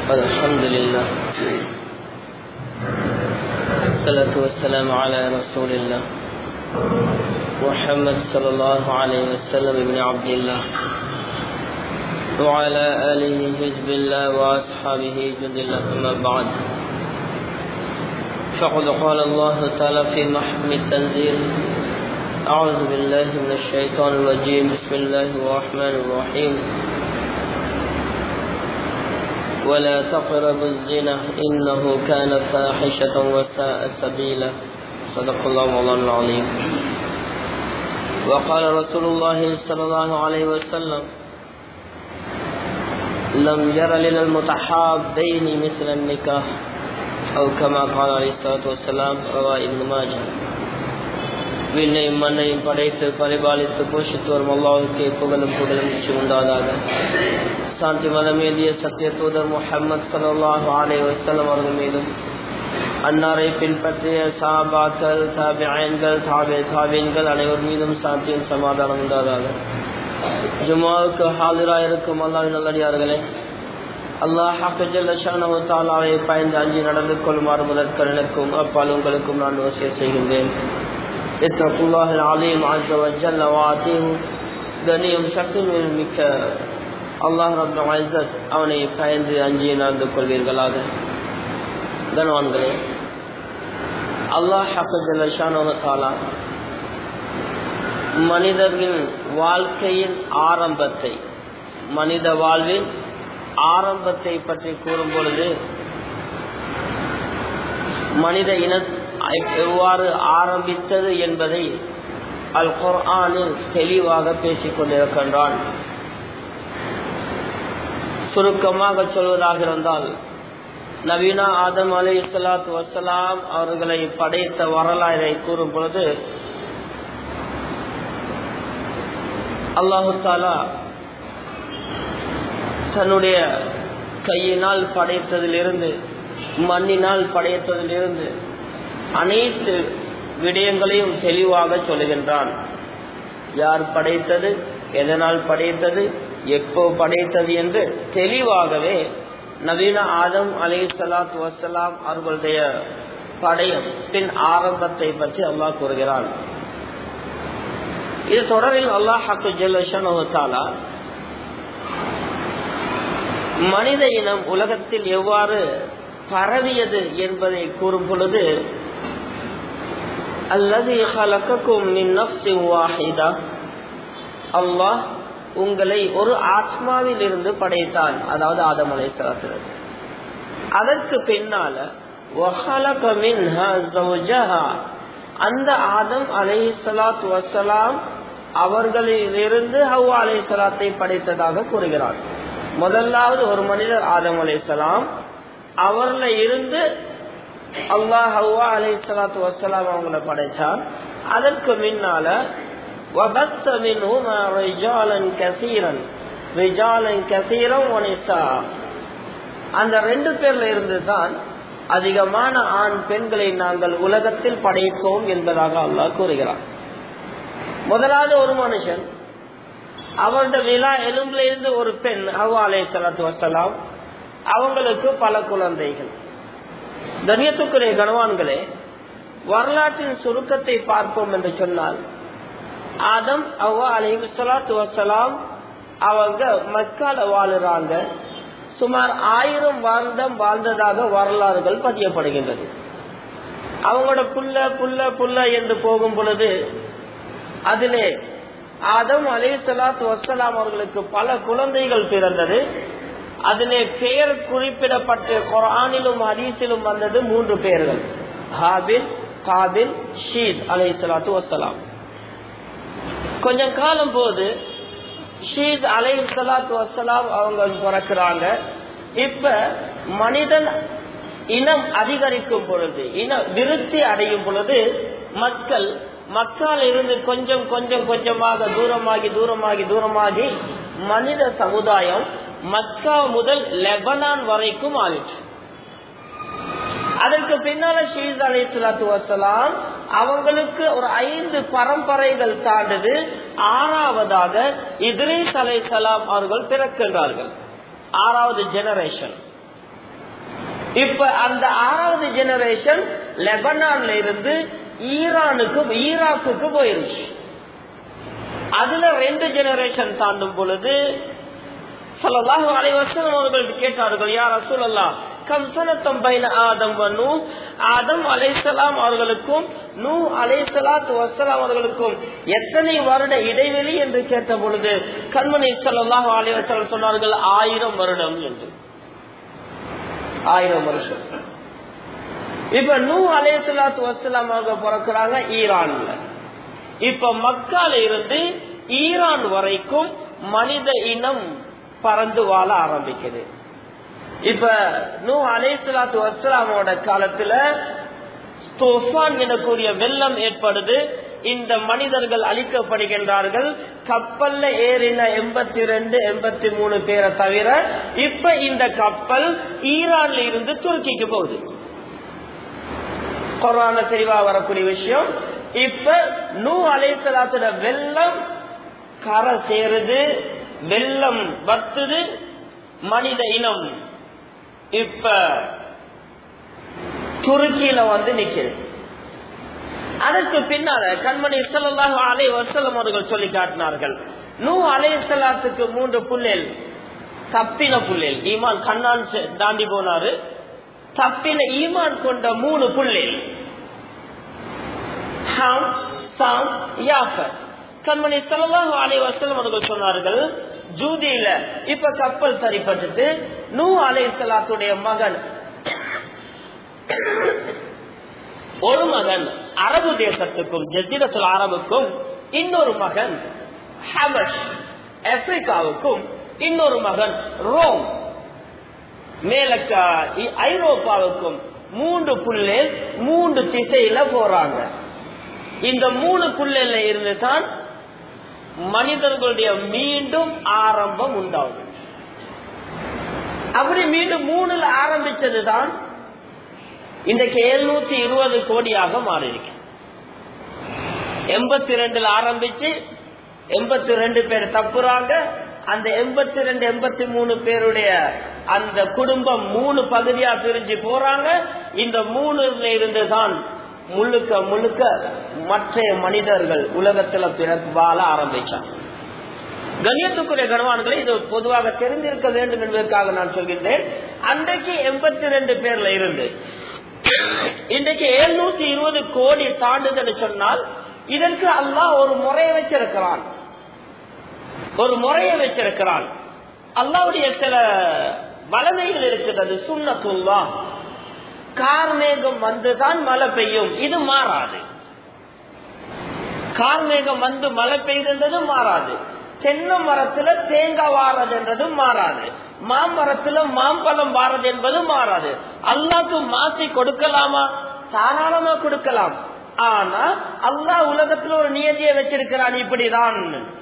الحمد لله الصلاة والسلام على رسول الله محمد صلى الله عليه وسلم ابن عبد الله وعلى آله حزب الله وأصحابه جند الله أما بعد فقد قال الله تعالى في محكم التنزيل أعوذ بالله من الشيطان الرجيم بسم الله الرحمن الرحيم ولا تقربوا الزنا إنه كان فاحشة وساء سبيلا صدق الله مولانا العظيم وقال رسول الله صلى الله عليه وسلم لم ير لنا المتحابين مثل النكاح أو كما قال عليه الصلاة والسلام رواه ابن ماجه விண்ணையும் மண்ணையும் படைத்து பரிபாலித்து போஷித்து வரும் அல்லாவுக்கு புகழும் புகழும் உண்டாதாக சாந்தி மதமேதிய சத்திய தூதர் முகமது சல்லாஹு அலே வசலம் அவர்கள் மீதும் அன்னாரை பின்பற்றிய சாபாக்கள் தாபியன்கள் தாபே தாபீன்கள் அனைவர் மீதும் சாந்தியும் சமாதானம் உண்டாதாக ஜுமாவுக்கு ஹாலிராக இருக்கும் அல்லாவின் நல்லடியார்களே அல்லாஹ் தாலாவை பயந்து அஞ்சி நடந்து கொள்ளுமாறு முதற்கள் எனக்கும் அப்பால் உங்களுக்கும் நான் வசிய செய்கின்றேன் اتقوا الله العظيم عز وجل واتيه கண்ணியம் சக்தி மிக்க அல்லாஹ் ரப் ஐசத் அவனை பயந்து அஞ்சி நடந்து கொள்வீர்களாக கனவான்களே அல்லாஹ் ஹாலா மனிதர்களின் வாழ்க்கையின் ஆரம்பத்தை மனித வாழ்வின் ஆரம்பத்தை பற்றி கூறும் பொழுது மனித இன எவ்வாறு ஆரம்பித்தது என்பதை அல் குர்ஆனில் தெளிவாக பேசிக் கொண்டிருக்கின்றான் சுருக்கமாக சொல்வதாக இருந்தால் நவீனா ஆதம் அலி சலாத்து வசலாம் அவர்களை படைத்த வரலாறை கூறும் பொழுது அல்லாஹு தாலா தன்னுடைய கையினால் படைத்ததிலிருந்து மண்ணினால் படைத்ததிலிருந்து அனைத்து விடயங்களையும் தெளிவாக சொல்லுகின்றான் யார் படைத்தது எதனால் படைத்தது எப்போ படைத்தது என்று தெளிவாகவே நவீன ஆதம் அலி சலாத் வசலாம் அவர்களுடைய படையம் பின் ஆரம்பத்தை பற்றி அல்லாஹ் கூறுகிறான் இது தொடரில் அல்லாஹ் ஹக்கு ஜெல்லா மனித இனம் உலகத்தில் எவ்வாறு பரவியது என்பதை கூறும் பொழுது அல்லது அல்லாஹ் உங்களை ஒரு ஆத்மாவில் இருந்து படைத்தான் அதாவது ஆதம் அலை அதற்கு பின்னால அந்த ஆதம் அலை சலாத் வசலாம் அவர்களிலிருந்து ஹவா அலை சலாத்தை படைத்ததாக கூறுகிறார் முதலாவது ஒரு மனிதர் ஆதம் அலை சலாம் அவர்ல இருந்து அல்லாஹ் ஹவா அலை சலாத்து வசலாம் அவங்கள படைச்சான் அதற்கு முன்னால அந்த ரெண்டு பேர்ல இருந்து தான் அதிகமான ஆண் பெண்களை நாங்கள் உலகத்தில் படைத்தோம் என்பதாக அல்லாஹ் கூறுகிறார் முதலாவது ஒரு மனுஷன் அவருடைய விழா எலும்புல இருந்து ஒரு பெண் ஹவா அலை சலாத்து வசலாம் அவங்களுக்கு பல குழந்தைகள் கண்ணியத்துக்குரிய கனவான்களே வரலாற்றின் சுருக்கத்தை பார்ப்போம் என்று சொன்னால் ஆதம் அவ்வா அலைஹி சலாத்து வசலாம் அவங்க மக்கால வாழுறாங்க சுமார் ஆயிரம் வருடம் வாழ்ந்ததாக வரலாறுகள் பதியப்படுகின்றது அவங்களோட புல்ல புல்ல புல்ல என்று போகும் பொழுது அதிலே ஆதம் அலே சலாத்து வசலாம் அவர்களுக்கு பல குழந்தைகள் பிறந்தது அதிலே பெயர் குறிப்பிடப்பட்டு குரானிலும் ஹதீஸிலும் வந்தது மூன்று பெயர்கள் ஹாபில் காபில் ஷீத் அலை சலாத்து வசலாம் கொஞ்சம் காலம் போது ஷீத் அலை சலாத்து வசலாம் அவங்க பிறக்கிறாங்க இப்ப மனிதன் இனம் அதிகரிக்கும் பொழுது இன விருத்தி அடையும் பொழுது மக்கள் மக்கால் இருந்து கொஞ்சம் கொஞ்சம் கொஞ்சமாக தூரமாகி தூரமாகி தூரமாகி மனித சமுதாயம் மக்கா முதல் லெபனான் வரைக்கும் ஆயிடுச்சு அதற்கு பின்னால ஷீஸ் அலை சலாத்து வசலாம் அவங்களுக்கு ஒரு ஐந்து பரம்பரைகள் தாண்டது ஆறாவதாக இத்ரீஸ் அலை சலாம் அவர்கள் பிறக்கின்றார்கள் ஆறாவது ஜெனரேஷன் இப்ப அந்த ஆறாவது ஜெனரேஷன் லெபனான்ல இருந்து ஈரானுக்கு ஈராக்குக்கு போயிருச்சு அதுல ரெண்டு ஜெனரேஷன் தாண்டும் பொழுது சொல்லலாக அனைவசம் அவர்கள் கேட்டார்கள் யார் ரசூலல்லா கம் சனத்தம் பைன ஆதம் நூ ஆதம் அலைசலாம் அவர்களுக்கும் நூ அலைசலாத் வசலாம் அவர்களுக்கும் எத்தனை வருட இடைவெளி என்று கேட்ட பொழுது கண்மணி சொல்லலாக அலைவசம் சொன்னார்கள் ஆயிரம் வருடம் என்று ஆயிரம் வருஷம் இப்ப நூ அலைசலாத் வசலாம் அவங்க பிறக்கிறாங்க ஈரான்ல இப்ப மக்கால இருந்து ஈரான் வரைக்கும் மனித இனம் பறந்து வாழ ஆரம்பிக்குது இப்ப நூ அலைசலாத்து வசலாமோட காலத்துல தோஃபான் எனக்கூடிய வெள்ளம் ஏற்படுது இந்த மனிதர்கள் அழிக்கப்படுகின்றார்கள் கப்பல்ல ஏறின எண்பத்தி ரெண்டு எண்பத்தி மூணு பேரை தவிர இப்ப இந்த கப்பல் ஈரான்ல இருந்து துருக்கிக்கு போகுது கொரோனா தெளிவா வரக்கூடிய விஷயம் இப்ப நூ அலைசலாத்தோட வெள்ளம் கரை சேருது வெள்ளம் வத்துது மனித இனம் இப்ப துருக்கியில வந்து நிக்கிறது அதற்கு பின்னால கண்மணி சொல்லலாக அலை வசலம் அவர்கள் சொல்லி காட்டினார்கள் நூ அலைசலாத்துக்கு மூன்று புள்ளேல் தப்பின புள்ளேல் ஈமான் கண்ணான் தாண்டி போனாரு தப்பின ஈமான் கொண்ட மூணு புள்ளேல் கண்மணி செலவாக அலை வசலம் அவர்கள் சொன்னார்கள் ஜூதியில இப்ப கப்பல் சரிப்பட்டு நூ அலை சலாத்துடைய மகன் ஒரு மகன் அரபு தேசத்துக்கும் ஜசீரத்துல் அரபுக்கும் இன்னொரு மகன் ஹபஷ் ஆப்பிரிக்காவுக்கும் இன்னொரு மகன் ரோம் மேலக்க ஐரோப்பாவுக்கும் மூன்று புள்ளே மூன்று திசையில போறாங்க இந்த மூணு புள்ளைல இருந்து தான் மனிதர்களுடைய மீண்டும் ஆரம்பம் உண்டாகும் அப்படி மீண்டும் மூணுல ஆரம்பிச்சதுதான் இன்றைக்கு எழுநூத்தி இருபது கோடியாக மாறியிருக்கு எண்பத்தி ரெண்டுல ஆரம்பிச்சு எண்பத்தி ரெண்டு பேர் தப்புறாங்க அந்த எண்பத்தி ரெண்டு எண்பத்தி மூணு பேருடைய அந்த குடும்பம் மூணு பகுதியா பிரிஞ்சு போறாங்க இந்த மூணுல இருந்து தான் முழுக்க முழுக்க மற்ற மனிதர்கள் உலகத்துல பிறகு வாழ ஆரம்பிச்சாங்க கண்ணியத்துக்குரிய கனவான்களை இது பொதுவாக தெரிந்திருக்க வேண்டும் என்பதற்காக நான் சொல்கின்றேன் அன்றைக்கு எண்பத்தி ரெண்டு பேர்ல இருந்து இன்றைக்கு எழுநூத்தி இருபது கோடி தாண்டுதல் சொன்னால் இதற்கு அல்லாஹ் ஒரு முறையை வச்சிருக்கிறான் ஒரு முறையை வச்சிருக்கிறான் அல்லாவுடைய சில வளமைகள் இருக்கிறது சுண்ணத்துல்லா கார்மேகம் வந்துதான் மழை பெய்யும் இது மாறாது கார்மேகம் வந்து மழை பெய்தது மாறாது தென்னை மரத்துல தேங்காய் வாரது என்றதும் மாறாது மாமரத்துல மாம்பழம் வாரது என்பது மாறாது அல்லாக்கு மாத்தி கொடுக்கலாமா தாராளமா கொடுக்கலாம் ஆனா அல்லாஹ் உலகத்துல ஒரு நியதியை வச்சிருக்கிறான் இப்படிதான்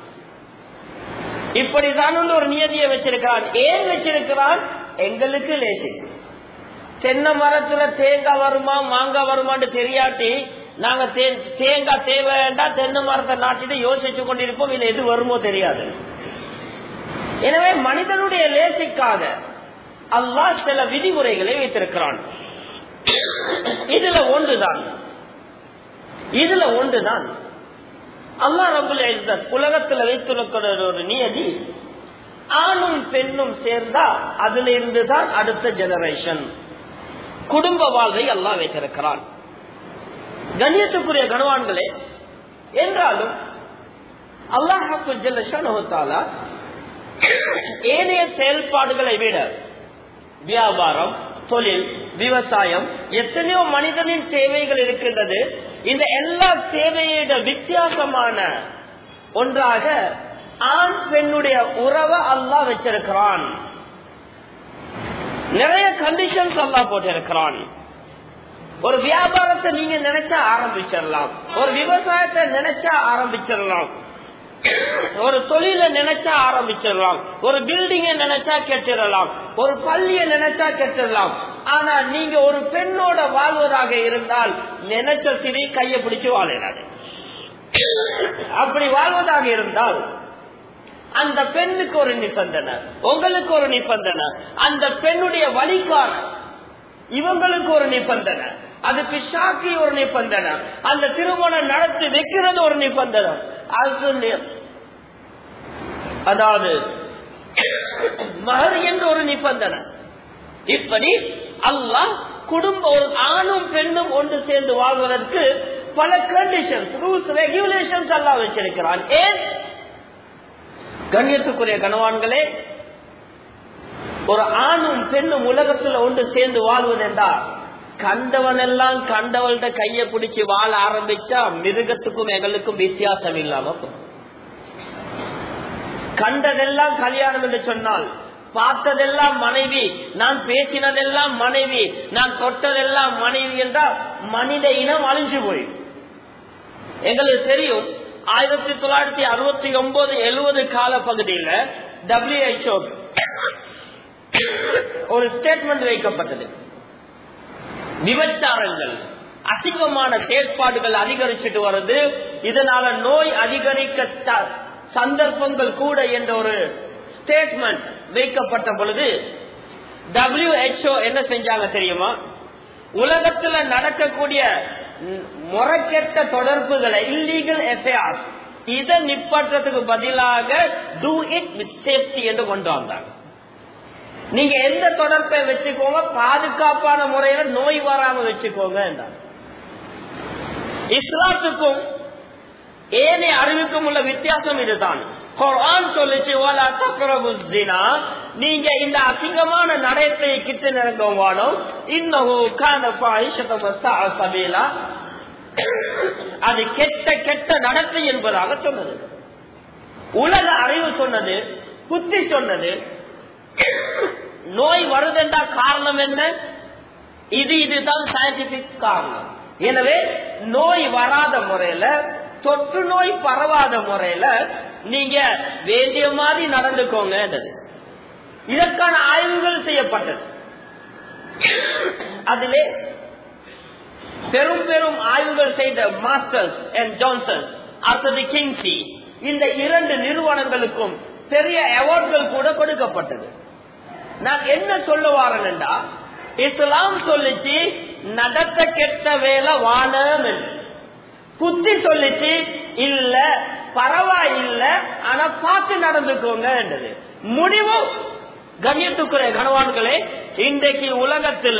இப்படிதான் ஒரு நியதியை வச்சிருக்கிறான் ஏன் வச்சிருக்கிறான் எங்களுக்கு லேசி தென்னை மரத்துல தேங்காய் வருமா மாங்காய் வருமான்னு தெரியாட்டி நாங்க தேங்காய் தேவைண்டா தென்னை மரத்தை நாட்டிட்டு யோசிச்சு கொண்டிருப்போம் இல்ல எது வருமோ தெரியாது எனவே மனிதனுடைய லேசிக்காக அல்லாஹ் சில விதிமுறைகளை வைத்திருக்கிறான் இதுல ஒன்றுதான் இதுல ஒன்றுதான் அல்லா ரபுல் உலகத்துல வைத்திருக்கிற ஒரு நியதி ஆணும் பெண்ணும் சேர்ந்தா அதுல இருந்துதான் அடுத்த ஜெனரேஷன் குடும்ப வாழ்வை எல்லாம் வைத்திருக்கிறான் கண்ணியத்துக்குரிய கனவான்களே என்றாலும் அல்லாஹாக்கு ஜெல்லா ஏனைய செயல்பாடுகளை விட வியாபாரம் தொழில் விவசாயம் எத்தனையோ மனிதனின் தேவைகள் இருக்கின்றது இந்த எல்லா தேவையோட வித்தியாசமான ஒன்றாக ஆண் பெண்ணுடைய உறவை அல்லா வச்சிருக்கிறான் நிறைய கண்டிஷன்ஸ் அல்லா போட்டிருக்கிறான் ஒரு வியாபாரத்தை நீங்க நினைச்சா ஆரம்பிச்சிடலாம் ஒரு விவசாயத்தை நினைச்சா ஆரம்பிச்சிடலாம் ஒரு தொழில நினைச்சா ஆரம்பிச்சிடலாம் ஒரு பில்டிங்க நினைச்சா கெட்டிடலாம் ஒரு பள்ளிய நினைச்சா கெட்டிடலாம் ஆனா நீங்க ஒரு பெண்ணோட வாழ்வதாக இருந்தால் நினைச்ச சிறி கைய பிடிச்சு வாழாது அப்படி வாழ்வதாக இருந்தால் அந்த பெண்ணுக்கு ஒரு நிபந்தனை உங்களுக்கு ஒரு நிபந்தனை அந்த பெண்ணுடைய வழிகாண இவங்களுக்கு ஒரு நிபந்தனை அது பிஷாக்கி ஒரு நிபந்தனை அந்த திருமணம் நடத்தி வைக்கிறது ஒரு நிபந்தனை அது நி- அதாவது மகர் என்ற ஒரு நிபந்தனை இப்படி அல்லாஹ் குடும்ப ஒரு ஆணும் பெண்ணும் ஒன்று சேர்ந்து வாழ்வதற்கு பல கண்டிஷன்ஸ் ரூல்ஸ் ரெகுலேஷன்ஸ் எல்லாம் வச்சிருக்கிறான் ஏன் கண்ணியத்துக்குரிய கணவான்களே ஒரு ஆணும் பெண்ணும் உலகத்துல ஒன்று சேர்ந்து வாழ்வது என்றா கண்டவன் எல்லாம் கண்டவள்கிட்ட கைய பிடிச்சு வாழ ஆரம்பிச்சா மிருகத்துக்கும் எங்களுக்கும் வித்தியாசம் இல்லாம போகும். கண்டதெல்லாம் கல்யாணம் என்று சொன்னால் பார்த்ததெல்லாம் மனைவி நான் பேசினதெல்லாம் மனைவி நான் தொட்டதெல்லாம் மனைவி என்றால் மனித இனம் அழிஞ்சு போய் எங்களுக்கு தெரியும் ஆயிரத்தி தொள்ளாயிரத்தி அறுபத்தி ஒன்பது எழுபது கால பகுதியில் டபிள்யூஹெச்ஓ ஒரு ஸ்டேட்மெண்ட் வைக்கப்பட்டது விபச்சாரங்கள் அசிங்கமான செயற்பாடுகள் அதிகரிச்சுட்டு வருது இதனால நோய் அதிகரிக்க த- சந்தர்ப்பங்கள் கூட என்ற ஒரு ஸ்டேட்மெண்ட் வைக்கப்பட்ட பொழுது WHO என்ன செஞ்சாங்க தெரியுமா உலகத்துல நடக்கக்கூடிய ம், முறைகெட்ட தொடர்புகளை இல்லீகல் எஃப்ஐஆர் இதை நிப்பாட்டுறதுக்கு பதிலாக டூ இட் வித் சேஃப்டி என்று கொண்டு வந்தாங்க நீங்க எந்த தொடர்பை வச்சுக்கோங்க பாதுகாப்பான முறையில நோய் வராம வச்சுக்கோங்க என்றாங்க. இஸ்லாத்துக்கும் ஏனைய அறிவுக்கும் உள்ள வித்தியாசம் இதுதான் குர்ஆன் சொல்லிச்சு "வலா தக்ரபு ஸினா." நீங்க இந்த அசிங்கமான நடத்தை கிட்ட நெருங்கவானோ இன்னஹு கான ஃபாஹிஷத வஸாஅ சபீலா அது கெட்ட கெட்ட நடத்தை என்பதாக சொன்னது உலக அறிவு சொன்னது புத்தி சொன்னது நோய் வருதென்றா காரணம் என்ன இது இதுதான் சயின்டிபிக் காரணம் எனவே நோய் வராத முறையில தொற்று நோய் பரவாத முறையில நீங்க வேண்டிய மாதிரி நடந்துக்கோங்க இதற்கான ஆய்வுகள் செய்யப்பட்டது அதிலே பெரும் பெரும் ஆய்வுகள் செய்த மாஸ்டர்ஸ் அண்ட் ஜான்சன் அடுத்தது கிங்ஸி இந்த இரண்டு நிறுவனங்களுக்கும் பெரிய அவார்ட்கள் கூட கொடுக்கப்பட்டது நான் என்ன சொல்ல வாரேன்டா இஸ்லாம் சொல்லிச்சு நடத்த கெட்ட வேலை வானம் என்று. புத்தி சொல்லிச்சு இல்ல பரவாயில்ல ஆனா பார்த்து நடந்துக்கோங்க என்றது முடிவு கண்ணியத்துக்குரிய கணவான்களே இன்றைக்கு உலகத்துல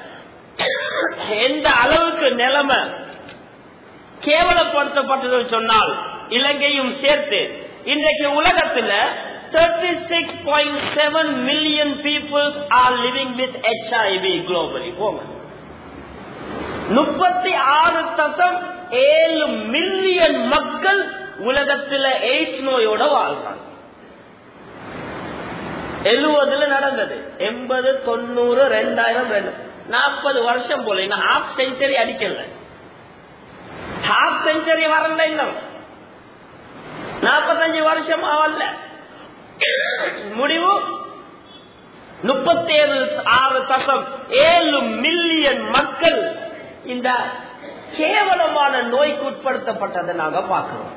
எந்த அளவுக்கு நிலைமை கேவலப்படுத்தப்பட்டது சொன்னால் இலங்கையும் சேர்த்து இன்றைக்கு உலகத்துல 36.7 million people are living with HIV globally. போங்க முப்பத்தி ஆறு தசம் ஏழு மில்லியன் மக்கள் உலகத்துல எய்ட்ஸ் நோயோட வாழ்றாங்க எழுபதுல நடந்தது எண்பது தொண்ணூறு ரெண்டாயிரம் ரெண்டு நாற்பது வருஷம் போல இன்னும் ஹாஃப் செஞ்சுரி அடிக்கல ஹாஃப் செஞ்சுரி வரல இன்னும் நாற்பத்தஞ்சு வருஷம் ஆவல்ல முடிவு முப்பத்தி ஏழு ஆறு தசம் ஏழு மில்லியன் மக்கள் இந்த கேவலமான நோய்க்கு உட்படுத்தப்பட்டதை நாங்க பார்க்கிறோம்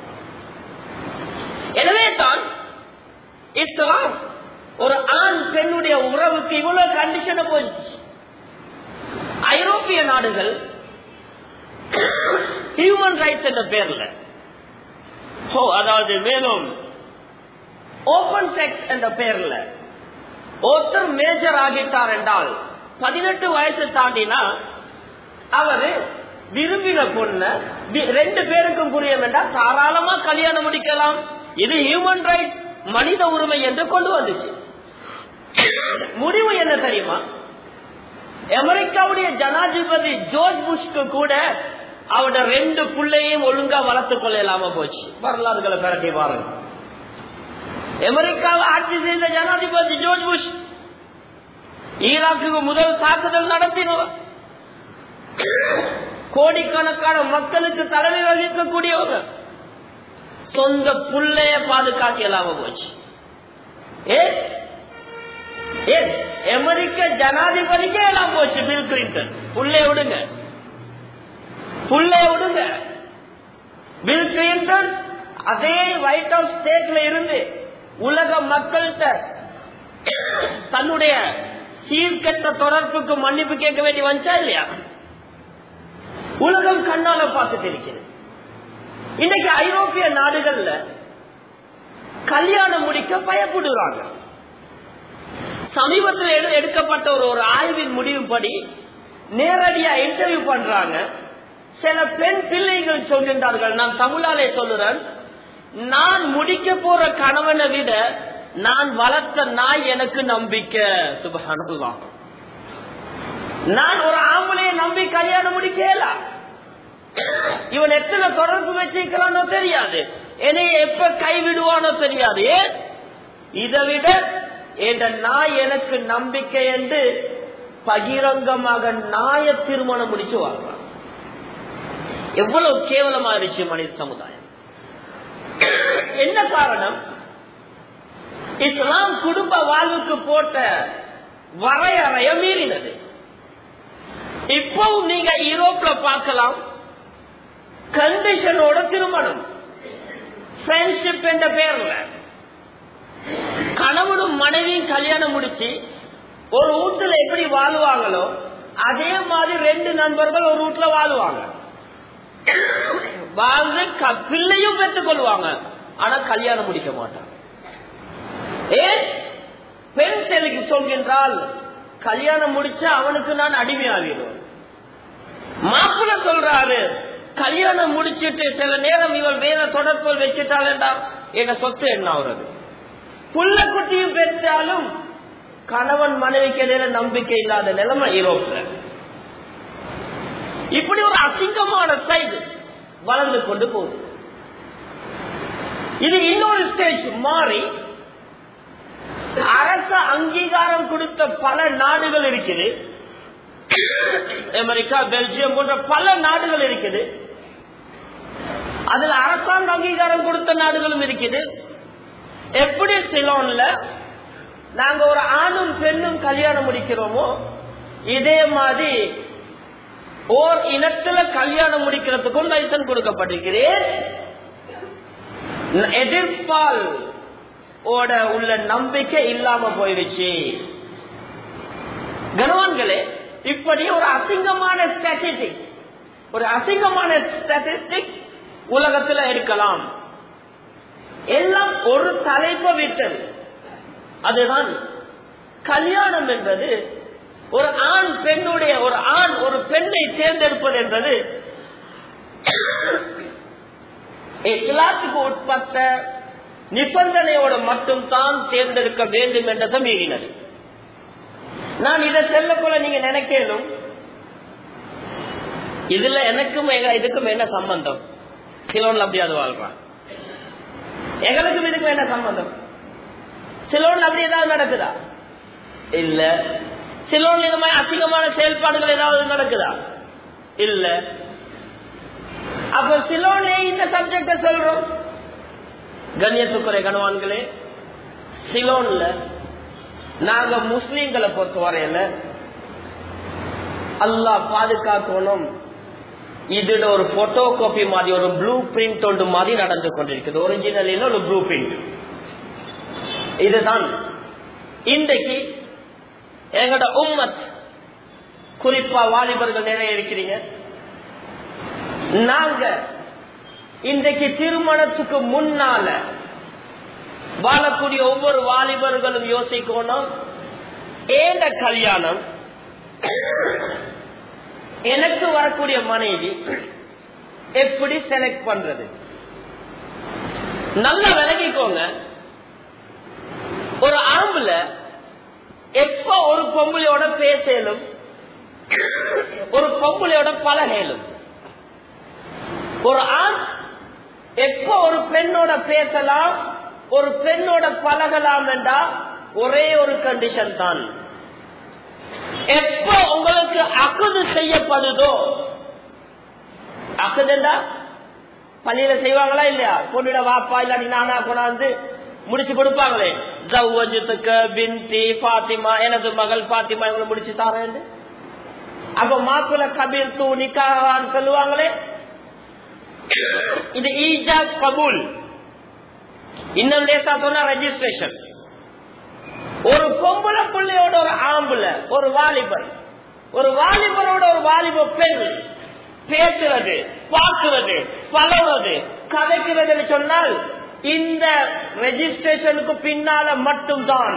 எனவே தான் இஸ்லாம் ஒரு ஆண் பெண்ணுடைய உறவுக்கு இவ்வளவு கண்டிஷனை போயிடுச்சு ஐரோப்பிய நாடுகள் ஹியூமன் ரைட்ஸ் என்ற பேர்ல ஓ, அதாவது மேலும் ஓபன் செக்ஸ் என்ற பெயர்ல ஒருத்தர் மேஜர் ஆகிட்டார் என்றால் பதினெட்டு வயசு தாண்டினா அவரு விரும்பின பொண்ண ரெண்டு பேருக்கும் புரிய வேண்டாம் தாராளமா கல்யாணம் முடிக்கலாம் இது ஹியூமன் ரைட்ஸ் மனித உரிமை என்று கொண்டு வந்துச்சு முடிவு என்ன தெரியுமா அமெரிக்காவுடைய ஜனாதிபதி ஜோர்ஜ் புஷ்க்கு கூட அவட ரெண்டு பிள்ளையும் ஒழுங்கா வளர்த்துக் கொள்ளலாம போச்சு வரலாறுகளை பிறட்டி பாருங்க அமெரிக்காவை ஆட்சி செய்த ஜனாதிபதி ஜோர்ஜ் புஷ் ஈராக்குக்கு முதல் தாக்குதல் நடத்தினவர் கோடிக்கணக்கான மக்களுக்கு தலைமை வகிக்கக்கூடியவங்க சொந்த புள்ளைய பாதுகாக்க இல்லாம போச்சு ஏ ஏன் அமெரிக்க ஜனாதிபதிக்கே எல்லாம் போச்சு பில் கிளின்டன் புள்ளைய விடுங்க புள்ளைய விடுங்க பில் கிளின்டன் அதே ஒயிட் ஹவுஸ் ஸ்டேட்ல இருந்து உலக மக்கள்கிட்ட தன்னுடைய சீர்கெட்ட தொடர்புக்கு மன்னிப்பு கேட்க வேண்டி வந்துச்சா இல்லையா உலகம் கண்ணால பார்த்துட்டு இருக்கிறது இன்னைக்கு ஐரோப்பிய நாடுகள்ல கல்யாணம் முடிக்க பயப்படுறாங்க சமீபத்தில் எடு- எடுக்கப்பட்ட ஒரு ஒரு ஆய்வின் முடிவுப்படி நேரடியா இன்டர்வியூ பண்றாங்க சில பெண் பிள்ளைகள் சொல்கின்றார்கள் நான் தமிழாலே சொல்லுறேன் நான் முடிக்க போற கணவனை விட நான் வளர்த்த நாய் எனக்கு நம்பிக்கை சுபகானதுதான் நான் ஒரு ஆம்பளைய நம்பி கல்யாணம் முடிக்கலாம் இவன் எத்தனை தொடர்பு வச்சிருக்கிறானோ தெரியாது என்னைய எப்ப கைவிடுவானோ தெரியாது ஏன் இதை விட என்ற நாய் எனக்கு நம்பிக்கை என்று பகிரங்கமாக நாய திருமணம் முடிச்சு வாழ்றான் எவ்வளவு கேவலமா இருந்துச்சு மனித சமுதாயம் என்ன காரணம் இஸ்லாம் குடும்ப வாழ்வுக்கு போட்ட வரையறைய மீறினது இப்பவும் நீங்க யூரோப்ல பார்க்கலாம் கண்டிஷனோட திருமணம் ஃப்ரெண்ட்ஷிப் என்ற பேர்ல கணவனும் மனைவியும் கல்யாணம் முடிச்சு ஒரு வீட்டுல எப்படி வாழுவாங்களோ அதே மாதிரி ரெண்டு நண்பர்கள் ஒரு வீட்டுல வாழுவாங்க வாழ்ந்து க- பிள்ளையும் பெற்றுக் கொள்வாங்க ஆனா கல்யாணம் முடிக்க மாட்டாங்க ஏன் பெண் செலுக்கு சொல்கின்றால் கல்யாணம் முடிச்சா அவனுக்கு நான் அடிமையாகிறோம் மாப்பிள்ள சொல்றாரு கல்யாணம் முடிச்சிட்டு சில நேரம் இவள் வேற தொடர்பு வச்சுட்டாளா எங்க சொத்து என்ன ஆகுறது புள்ள குட்டியும் பெற்றாலும் கணவன் மனைவிக்கு இடையில நம்பிக்கை இல்லாத நிலைமை யூரோப்ல இப்படி ஒரு அசிங்கமான சைடு வளர்ந்து கொண்டு போகுது இது இன்னொரு ஸ்டேஜ் மாறி அரச அங்கீகாரம் கொடுத்த பல நாடுகள் இருக்குது அமெரிக்கா பெல்ஜியம் போன்ற பல நாடுகள் இருக்குது அதுல அரசாங்க அங்கீகாரம் கொடுத்த நாடுகளும் இருக்குது எப்படி சிலோன்ல நாங்க ஒரு ஆணும் பெண்ணும் கல்யாணம் முடிக்கிறோமோ இதே மாதிரி ஓர் இனத்துல கல்யாணம் முடிக்கிறதுக்கும் லைசன்ஸ் கொடுக்கப்பட்டிருக்கிறேன் எதிர்ப்பால் ஓட உள்ள நம்பிக்கை இல்லாம போயிடுச்சு கனவான்களே இப்படி ஒரு அசிங்கமான ஸ்டாட்டிஸ்டிக் ஒரு அசிங்கமான ஸ்டாட்டிஸ்டிக் உலகத்துல இருக்கலாம் எல்லாம் ஒரு தலைப்பை விட்டது அதுதான் கல்யாணம் என்பது ஒரு ஆண் பெண்ணுடைய ஒரு ஆண் ஒரு பெண்ணை தேர்ந்தெடுப்பது என்பது இஸ்லாத்துக்கு உட்பட்ட நிபந்தனையோட மட்டும் தான் தேர்ந்தெடுக்க வேண்டும் என்றதை மீறினது நான் இதை செல்ல போல நீங்க நினைக்கணும் இதுல எனக்கும் எங்க- இதுக்கும் என்ன சம்பந்தம் சிலோன்ல அப்படியாவது வாழ்றான் எங்களுக்கும் இதுக்கும் என்ன சம்பந்தம் சிலோன்ல அப்படி ஏதாவது நடக்குதா இல்ல சிலோன்ல இந்த மாதிரி அசிங்கமான செயல்பாடுகள் ஏதாவது நடக்குதா இல்ல அப்ப சிலோனே இந்த சப்ஜெக்ட சொல்றோம் கண்ணியத்துக்குறை கணவான்களே சிலோன்ல நாங்க முஸ்லீம்களை பொறுத்த வரையில அல்லாஹ் பாதுகாக்கணும் இதுல ஒரு போட்டோ காப்பி மாதிரி ஒரு ப்ளூ பிரிண்ட் ஒன்று மாதிரி நடந்து கொண்டிருக்குது ஒரிஜினல் ஒரு ப்ளூ பிரிண்ட் இதுதான் இன்றைக்கு எங்களோட உம்மத் குறிப்பா வாலிபர்கள் நிறைய இருக்கிறீங்க நாங்க இன்றைக்கு திருமணத்துக்கு முன்னால வாழக்கூடிய ஒவ்வொரு வாலிபர்களும் யோசிக்கணும் ஏந்த கல்யாணம் எனக்கு வரக்கூடிய மனைவி எப்படி செலக்ட் பண்றது நல்லா விலகிக்கோங்க ஒரு ஆம்புல எப்ப ஒரு பொம்பளையோட பேசலும் ஒரு பொம்பளையோட பழகலும் ஒரு ஆண் எப்ப ஒரு பெண்ணோட பேசலாம் ஒரு பெண்ணோட பழகலாம் என்றா ஒரே ஒரு கண்டிஷன் தான் எப்ப உங்களுக்கு அகுது செய்யப்படுதோ அகுதுண்டா பள்ளியில செய்வாங்களா இல்லையா பொண்ணிட வாப்பா இல்லாட்டி நானா கொண்டாந்து முடிச்சு கொடுப்பாங்களே ஜவ்வஜத்துக்கு பின்டி பாத்திமா எனது மகள் பாத்திமா இவங்களை முடிச்சு தாரேன் அப்ப மாப்பிள்ள கபீர் தூ நிக்கான்னு சொல்லுவாங்களே இது ஈஜாப் கபூல் இன்னும் லேசா சொன்னா ரெஜிஸ்ட்ரேஷன் ஒரு பொம்பளை பிள்ளையோட ஒரு ஆம்புல ஒரு வாலிபர் ஒரு வாலிபரோட ஒரு வாலிப பெண் பேசுறது பார்க்கிறது பழகுறது கதைக்கிறது சொன்னால் இந்த ரெஜிஸ்ட்ரேஷனுக்கு பின்னால மட்டும்தான்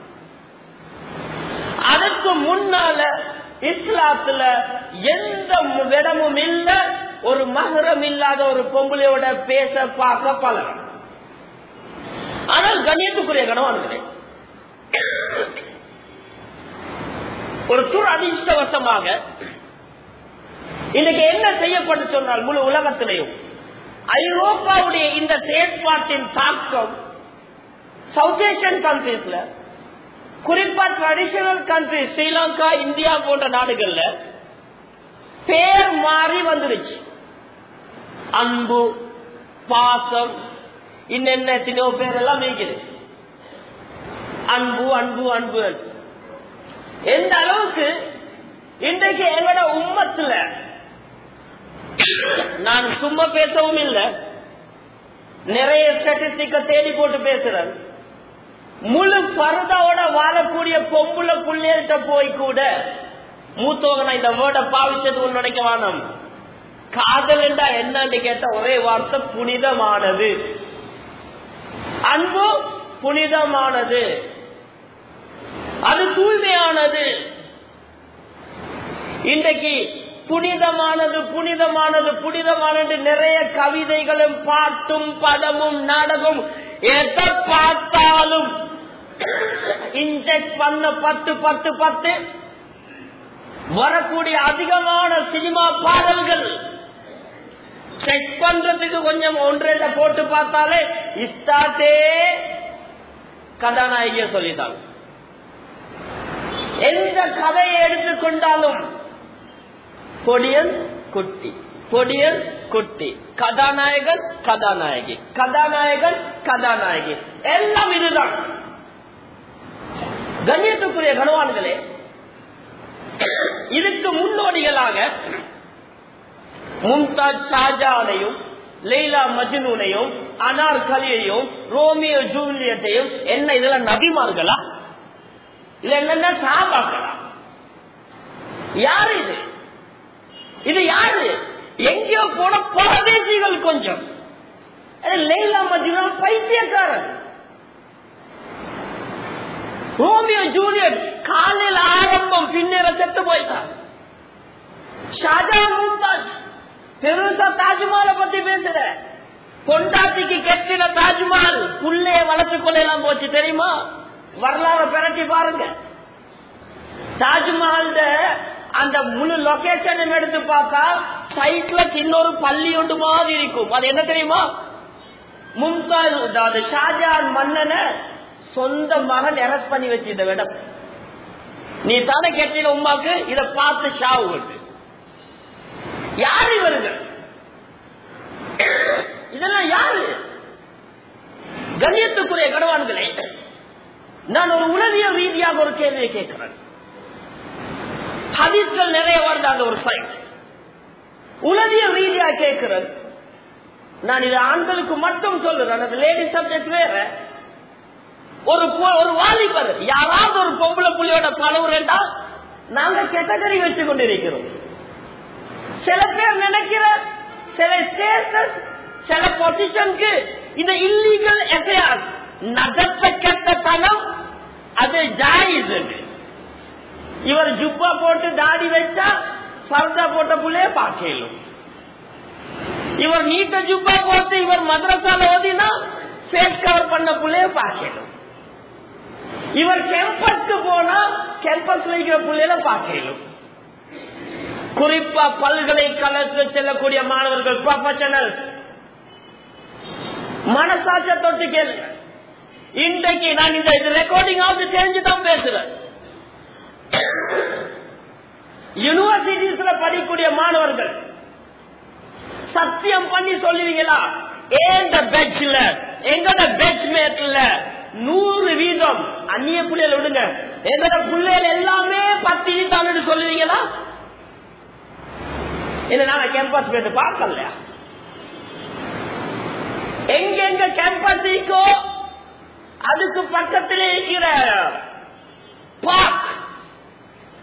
அதுக்கு முன்னால இஸ்லாத்துல எந்த இடமும் இல்ல ஒரு மகரம் இல்லாத ஒரு பொம்பளையோட பேச பார்க்க பழகம் ஆனால் கண்ணியத்துக்குரிய கனவான்களே ஒரு துர் அதிர்ஷ்டவசமாக இன்னைக்கு என்ன செய்யப்பட்டு சொன்னால் முழு உலகத்திலையும் ஐரோப்பாவுடைய இந்த செயற்பாட்டின் தாக்கம் சவுத் ஏசியன் கண்ட்ரீஸ்ல குறிப்பா ட்ரெடிஷனல் கண்ட்ரி ஸ்ரீலங்கா இந்தியா போன்ற நாடுகள்ல பேர் மாறி வந்துருச்சு அன்பு பாசம் இன்னென்ன எத்தனையோ பேர் எல்லாம் நீக்குது அன்பு அன்பு அன்பு எந்த அளவுக்கு இன்றைக்கு எங்களோட உம்மத்துல நான் சும்மா பேசவும் இல்லை நிறைய ஸ்டாட்டிஸ்டிக்க தேடி போட்டு பேசுறேன் முழு பருதாவோட வாழக்கூடிய பொம்புல புள்ளையிட்ட போய் கூட மூத்தவங்க நான் இந்த வேர்டை பாவிச்சது நினைக்க வேணும் காதல் என்றா என்னன்னு கேட்ட ஒரே வார்த்தை புனிதமானது அன்பு புனிதமானது அது தூய்மையானது இன்றைக்கு புனிதமானது புனிதமானது புனிதமானது நிறைய கவிதைகளும் பாட்டும் படமும் நாடகம் எதை பார்த்தாலும் இன்ஜெக்ட் பண்ண பத்து பத்து பத்து வரக்கூடிய அதிகமான சினிமா பாடல்கள் செக் பண்றதுக்கு கொஞ்சம் ஒன்றரை போட்டு பார்த்தாலே இஸ்டாட்டே கதாநாயகிய சொல்லிட்டாங்க எந்த கதையை எடுத்துக்கொண்டாலும் பொடியன் குட்டி பொடியன் குட்டி கதாநாயகன் கதாநாயகி கதாநாயகன் கதாநாயகி எல்லாம் இதுதான் கண்ணியத்துக்குரிய கனவான்களே இதுக்கு முன்னோடிகளாக மும்தாஜ் ஷாஜானையும் லெய்லா மஜ்னூனையும் அனார் கலியையும் ரோமியோ ஜூலியட்டையும் என்ன இதெல்லாம் நபிமார்களா இல்ல என்னென்ன சாபாக்களா யாரு இது இது யாரு எங்கேயோ போன பரதேசிகள் கொஞ்சம் லைலா மஜ்னு பைத்தியக்காரன் ரோமியோ ஜூலியட் காலையில் ஆரம்பம் பின்னர செத்து போயிட்டான் ஷாஜா மும்தாஜ் பெருசா தாஜ்மஹாலை பத்தி பேசுற பொண்டாட்டிக்கு கெட்டின தாஜ்மஹால் புள்ளைய வளர்த்து கொள்ளலாம் போச்சு தெரியுமா வரலாறு பிரட்டி பாருங்க தாஜ்மஹால் அந்த முழு லொகேஷன் எடுத்து பார்த்தா சைட்ல சின்ன ஒரு பள்ளி ஒன்று மாதிரி இருக்கும் அது என்ன தெரியுமா மும்தாஜ் அதாவது ஷாஜான் மன்னனை சொந்த மகன் எரஸ்ட் பண்ணி வச்சு இந்த இடம் நீ தானே கேட்டீங்க உமாக்கு இத பார்த்து ஷாவு யார் இவர்கள் இதெல்லாம் யாரு கண்ணியத்துக்குரிய கடவான்களே நான் ஒரு உளவியல் ரீதியாக ஒரு கேள்வியை கேட்கிறேன் ஹதீஸ்கள் நிறைய வருது அந்த ஒரு சைட் உளவியல் ரீதியா கேட்கிறேன் நான் இது ஆண்களுக்கு மட்டும் சொல்லுறேன் அது லேடி சப்ஜெக்ட் வேற ஒரு ஒரு வாலிபர் யாராவது ஒரு பொம்பளை புள்ளியோட பழகுறா நாங்க கேட்டகரி வச்சு கொண்டிருக்கிறோம் சில பேர் நினைக்கிற சில ஸ்டேட்டஸ் சில பொசிஷனுக்கு இந்த இல்லீகல் எஃப்ஐஆர் நடத்த கெட்ட தனம் அது ஜாயிஸ் இவர் ஜுப்பா போட்டு தாடி வச்சா பர்தா போட்ட புள்ளைய பார்க்கலும் இவர் நீட்ட ஜுப்பா போட்டு இவர் மദ്രസാல ஓதினா ஃபேஸ் கவர் பண்ண புள்ளைய பார்க்கலும் இவர் கேம்பஸ்க்கு போனா கேம்பஸ்ல இருக்கிற புள்ளையில பார்க்கலும் குறிப்பா பல்கலைக்கழகத்தில் செல்லக்கூடிய மாணவர்கள் ப்ரொஃபஷனல் மனசாட்ச தொட்டு கேளுங்க இன்றைக்கு நான் இந்த ரெக்கார்டிங் ஆகுது தெரிஞ்சுதான் பேசுறேன் யூனிவர்சிட்டிஸ்ல படிக்கக்கூடிய மாணவர்கள் சத்தியம் பண்ணி சொல்லுவீங்களா ஏந்த பெட்ச்ல எங்கட பெட்ச் மேட்ல நூறு வீதம் அந்நிய புள்ளையில விடுங்க எங்கட புள்ளைகள் எல்லாமே பத்து வீதம் சொல்லுவீங்களா என்ன நாங்க கேம்பஸ் போயிட்டு பார்க்கலையா எங்கெங்க கேம்பஸ் இருக்கோ அதுக்கு பக்கத்திலே இருக்கிற பார்க்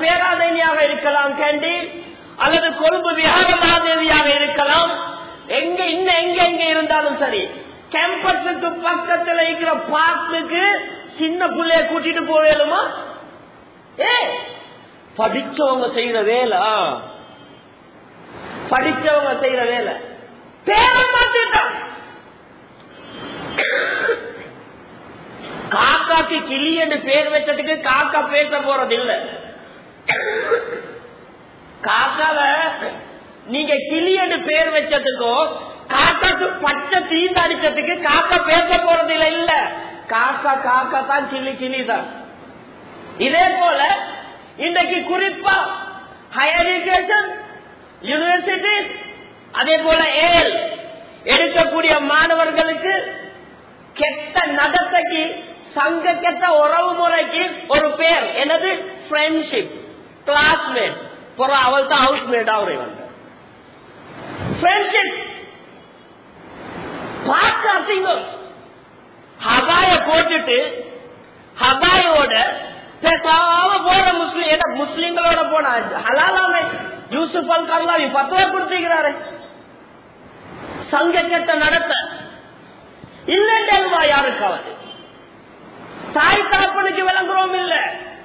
பேராதேவியாக இருக்கலாம் கேண்டி அல்லது கொழும்பு விஹாரமாதேவியாக இருக்கலாம் எங்க இன்னும் எங்க எங்க இருந்தாலும் சரி கேம்பஸுக்கு பக்கத்துல இருக்கிற பார்க்குக்கு சின்ன பிள்ளைய கூட்டிட்டு போவேலுமா ஏ படிச்சவங்க செய்யற வேலை ஆ. படிச்சவங்க செய்யற வேலை பேரை மாத்திட்டான் காக்காக்கு கிளி என்று பேர் வச்சதுக்கு காக்கா பேச போறது இல்ல காக்காவ நீங்க கிளி என்று பேர் வச்சதுக்கோ காக்காக்கு பச்சை தீந்து அடிச்சதுக்கு காக்கா பேச போறது இல்ல இல்ல காக்கா காக்கா தான் கிளி கிளி தான் இதே போல இன்றைக்கு குறிப்பா ஹையர் எஜுகேஷன் யூனிவர்சிட்டி அதே போல ஏல் எடுக்கக்கூடிய மாணவர்களுக்கு கெட்ட நடத்தைக்கு சங்க கெட்ட உறவு முறைக்கு ஒரு பேர் என்னது ஃப்ரெண்ட்ஷிப் கிளாஸ்மேட் புறம் அவள் தான் ஹவுஸ்மேட் அவரை வந்து ஃப்ரெண்ட்ஷிப் பார்க்க அசிங்கம் ஹபாய போட்டுட்டு ஹபாயோட பேசாம போற முஸ்லீம் ஏன்னா முஸ்லீம்களோட போனா ஹலாலாமே யூசுப் அல் கர்லாவி பத்து ரூபாய் கொடுத்திருக்கிறாரு சங்க கெட்ட நடத்த இல்லைன்றா யாருக்காவது தாய் தாப்பனுக்கு விளங்குறோம் இல்ல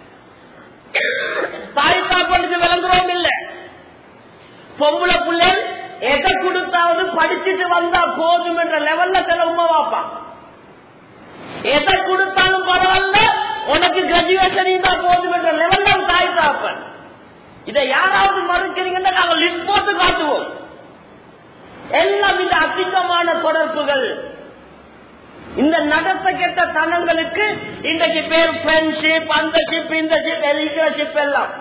தாய் தாப்பனுக்கு விளங்குறோம் இல்ல பொம்பளை பிள்ளை எதை கொடுத்தாவது படிச்சுட்டு வந்தா போதும் என்ற லெவல்ல சில உமா வாப்பா எதை கொடுத்தாலும் பரவாயில்ல உனக்கு கிராஜுவேஷன் இருந்தா போதும் என்ற லெவல்ல தாய் தாப்பன் இதை யாராவது மறுக்கிறீங்கன்னா நாங்க லிஸ்ட் போட்டு காட்டுவோம் எல்லாம் இந்த அசிங்கமான தொடர்புகள் இந்த நடத்த கெட்ட தனங்களுக்கு இன்றைக்கு பேர் ஃப்ரெண்ட்ஷிப் அந்த ஷிப் இந்த ஷிப் இருக்கிற ஷிப் எல்லாம்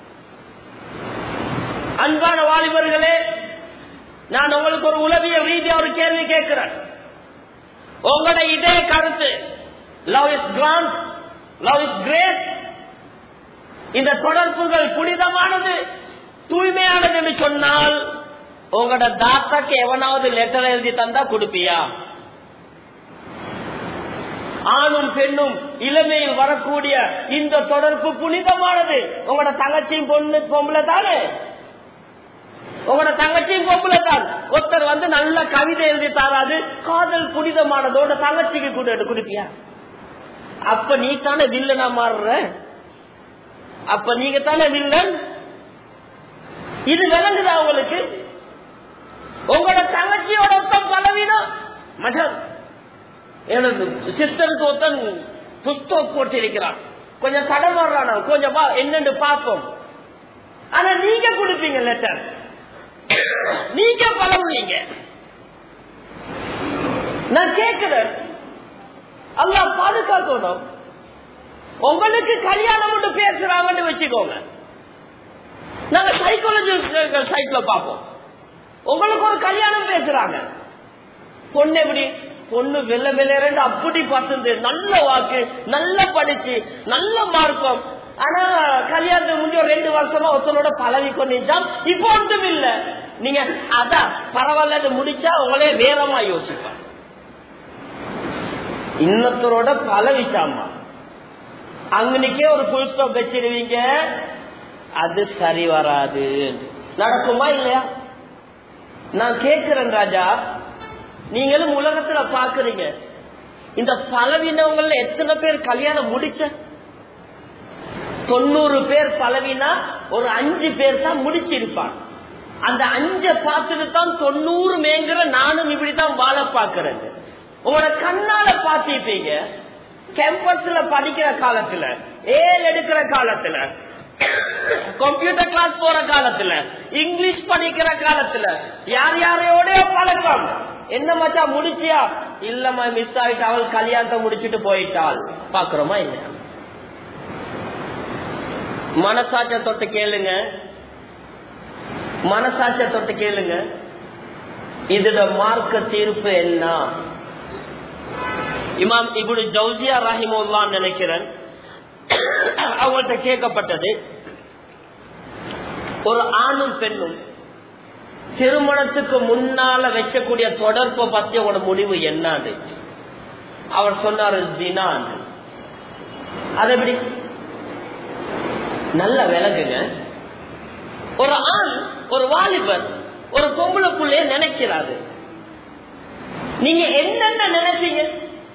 அன்பான வாலிபர்களே நான் உங்களுக்கு ஒரு உளவிய ரீதியா ஒரு கேள்வி கேட்கிறேன் உங்களோட இதே கருத்து love is grand love is great இந்த தொடர்புகள் புனிதமானது தூய்மையானது என்று சொன்னால் உங்களோட தாத்தாக்கு எவனாவது லெட்டர் எழுதி தந்தா கொடுப்பியா ஆணும் பெண்ணும் இளமையில் வரக்கூடிய இந்த தொடர்பு புனிதமானது உங்களோட தங்கச்சியும் பொண்ணு பொம்பளை தானே உங்களோட தங்கச்சியும் பொம்பளை தான் ஒருத்தர் வந்து நல்ல கவிதை எழுதி தாராது காதல் புனிதமானதோட தங்கச்சிக்கு கூட கொடுப்பியா அப்ப நீ தானே வில்லனா மாறுற அப்ப நீங்க தானே வில்லன் இது விளங்குதா உங்களுக்கு உங்களோட தங்கச்சியோட ஒருத்தன் பலவீனம் மகன் எனது சிஸ்டருக்கு ஒருத்தன் புஸ்தகம் போட்டிருக்கிறான் கொஞ்சம் தடமாடுறான் கொஞ்சம் வா என்னன்னு பார்ப்போம் ஆனா நீங்க கொடுப்பீங்க லெட்டர் நீங்க பழகுவீங்க நான் கேட்கிறேன் அல்லா பாதுகாக்கணும் உங்களுக்கு கல்யாணம் மட்டும் பேசுறாங்கன்னு வச்சுக்கோங்க நாங்க சைக்காலஜி சைட்ல பார்ப்போம் உங்களுக்கு ஒரு கல்யாணம் பேசுறாங்க பொண்ணு எப்படி பொண்ணு வெள்ள வெள்ளேரண்டு அப்படி பசந்து நல்ல வாக்கு நல்ல படிச்சு நல்ல மார்க்கம் ஆனா கல்யாணத்துக்கு முந்தைய ரெண்டு வருஷமா ஒருத்தனோட பழகி கொண்டிருந்தான் இப்ப ஒன்றும் இல்ல நீங்க அதான் பரவாயில்ல முடிச்சா உங்களே வேறமா யோசிப்பான் இன்னொருத்தரோட பழகிச்சாமா அங்கனிக்கே ஒரு புல் வச்சிருவீங்க அது சரி வராது நடக்குமா இல்லையா நான் கேட்கிறேன் ராஜா நீங்களும் உலகத்துல பாக்குறீங்க இந்த பலவீனவங்கள்ல எத்தனை பேர் கல்யாணம் முடிச்ச தொண்ணூறு பேர் பலவினா ஒரு அஞ்சு பேர் தான் முடிச்சிருப்பான் அந்த அஞ்ச பார்த்துட்டு தான் தொண்ணூறு மேங்கிற நானும் இப்படித்தான் வாழ பாக்குறது உங்களோட கண்ணால பாத்திருப்பீங்க கேம்பஸ்ல படிக்கிற காலத்துல ஏல் எடுக்கிற காலத்துல கம்ப்யூட்டர் கிளாஸ் போற காலத்துல இங்கிலீஷ் படிக்கிற காலத்துல யார் யாரையோட பழக்கம் என்ன மச்சா முடிச்சியா இல்லம்மா மிஸ் ஆயிட்டு அவள் கல்யாணத்தை முடிச்சிட்டு போயிட்டாள் பாக்குறோமா இல்லையா மனசாட்ச தொட்டு கேளுங்க மனசாட்ச தொட்டு கேளுங்க இதோட மார்க்க தீர்ப்பு என்ன இமாம் இப்படி ஜவுசியா ரஹிமுல்லான்னு நினைக்கிறேன் அவங்கள்ட்ட கேட்கப்பட்டது ஒரு ஆணும் பெண்ணும் திருமணத்துக்கு முன்னால வைக்கக்கூடிய தொடர்பை பத்தி அவங்களோட முடிவு என்னது அவர் சொன்னாரு தினான் அது எப்படி நல்ல விலங்குங்க ஒரு ஆண் ஒரு வாலிபர் ஒரு பொம்பளை புள்ளைய நினைக்கிறாரு நீங்க என்னென்ன நினைப்பீங்க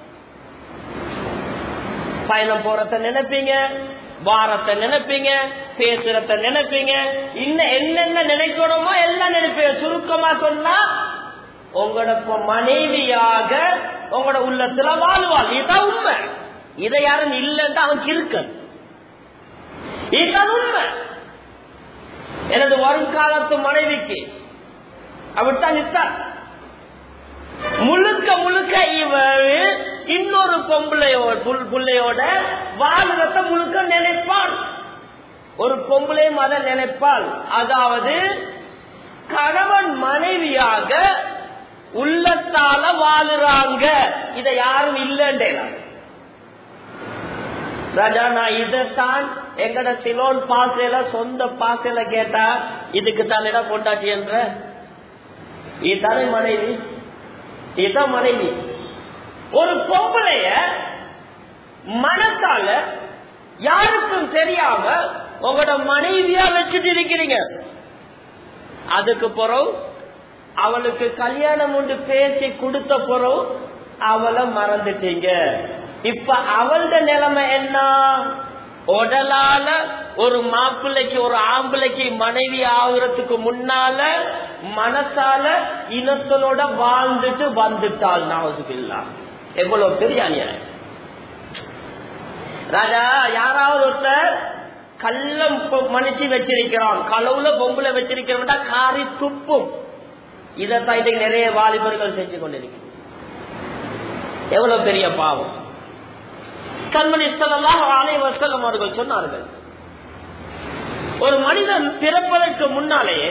பயணம் போறத நினைப்பீங்க வாரத்தை நினைப்பீங்க பேசுறத நினைப்பீங்க இன்னும் என்னென்ன நினைக்கணுமோ எல்லாம் நினைப்பீங்க சுருக்கமா சொன்னா உங்களோட மனைவியாக உங்களோட உள்ளத்துல வாழ்வாள் இதுதான் உண்மை இதை யாரும் இல்லைன்னு அவன் கிருக்கன் இதுதான் உண்மை எனது வருங்காலத்து மனைவிக்கு அப்படித்தான் நிற்கார் முழுக்க முழுக்க இவர் இன்னொரு பொம்பளையோட பிள்ளையோட வாழ்வத்தை முழுக்க நினைப்பான் ஒரு பொம்பளையும் அதை நினைப்பாள் அதாவது கணவன் மனைவியாக உள்ளத்தால வாழுறாங்க இதை யாரும் இல்லைன்றேன் ராஜா நான் இதைத்தான் எங்கட சிலோன் பாசையில சொந்த பாசையில கேட்டா இதுக்கு தானடா கொண்டாட்டி என்ற இதுதானே மனைவி இதுதான் மனைவி ஒரு பொம்பளைய மனத்தால யாருக்கும் தெரியாம உங்களோட மனைவியா வச்சுட்டு இருக்கிறீங்க அதுக்கு பிறகு அவளுக்கு கல்யாணம் உண்டு பேசி கொடுத்த பிறகு அவளை மறந்துட்டீங்க இப்ப அவளோட நிலைமை என்ன உடலால ஒரு மாப்பிள்ளைக்கு ஒரு ஆம்பிள்ளைக்கு மனைவி ஆகுறதுக்கு முன்னால மனசால இனத்தனோட வாழ்ந்துட்டு வந்துட்டாள் நாவசுபில்லா எவ்வளவு பெரிய அநியாயம் ராஜா யாராவது ஒருத்தர் கள்ளம் மனுஷி வச்சிருக்கிறான் களவுல பொம்பளை வச்சிருக்கிறவன்டா காரி துப்பும் இதைத்தான் இன்னைக்கு நிறைய வாலிபர்கள் செஞ்சு கொண்டிருக்கிறார் எவ்வளவு பெரிய பாவம் கண்மணி சொல்லலாம் அனைவசல்லம் அவர்கள் சொன்னார்கள் ஒரு மனிதன் பிறப்பதற்கு முன்னாலேயே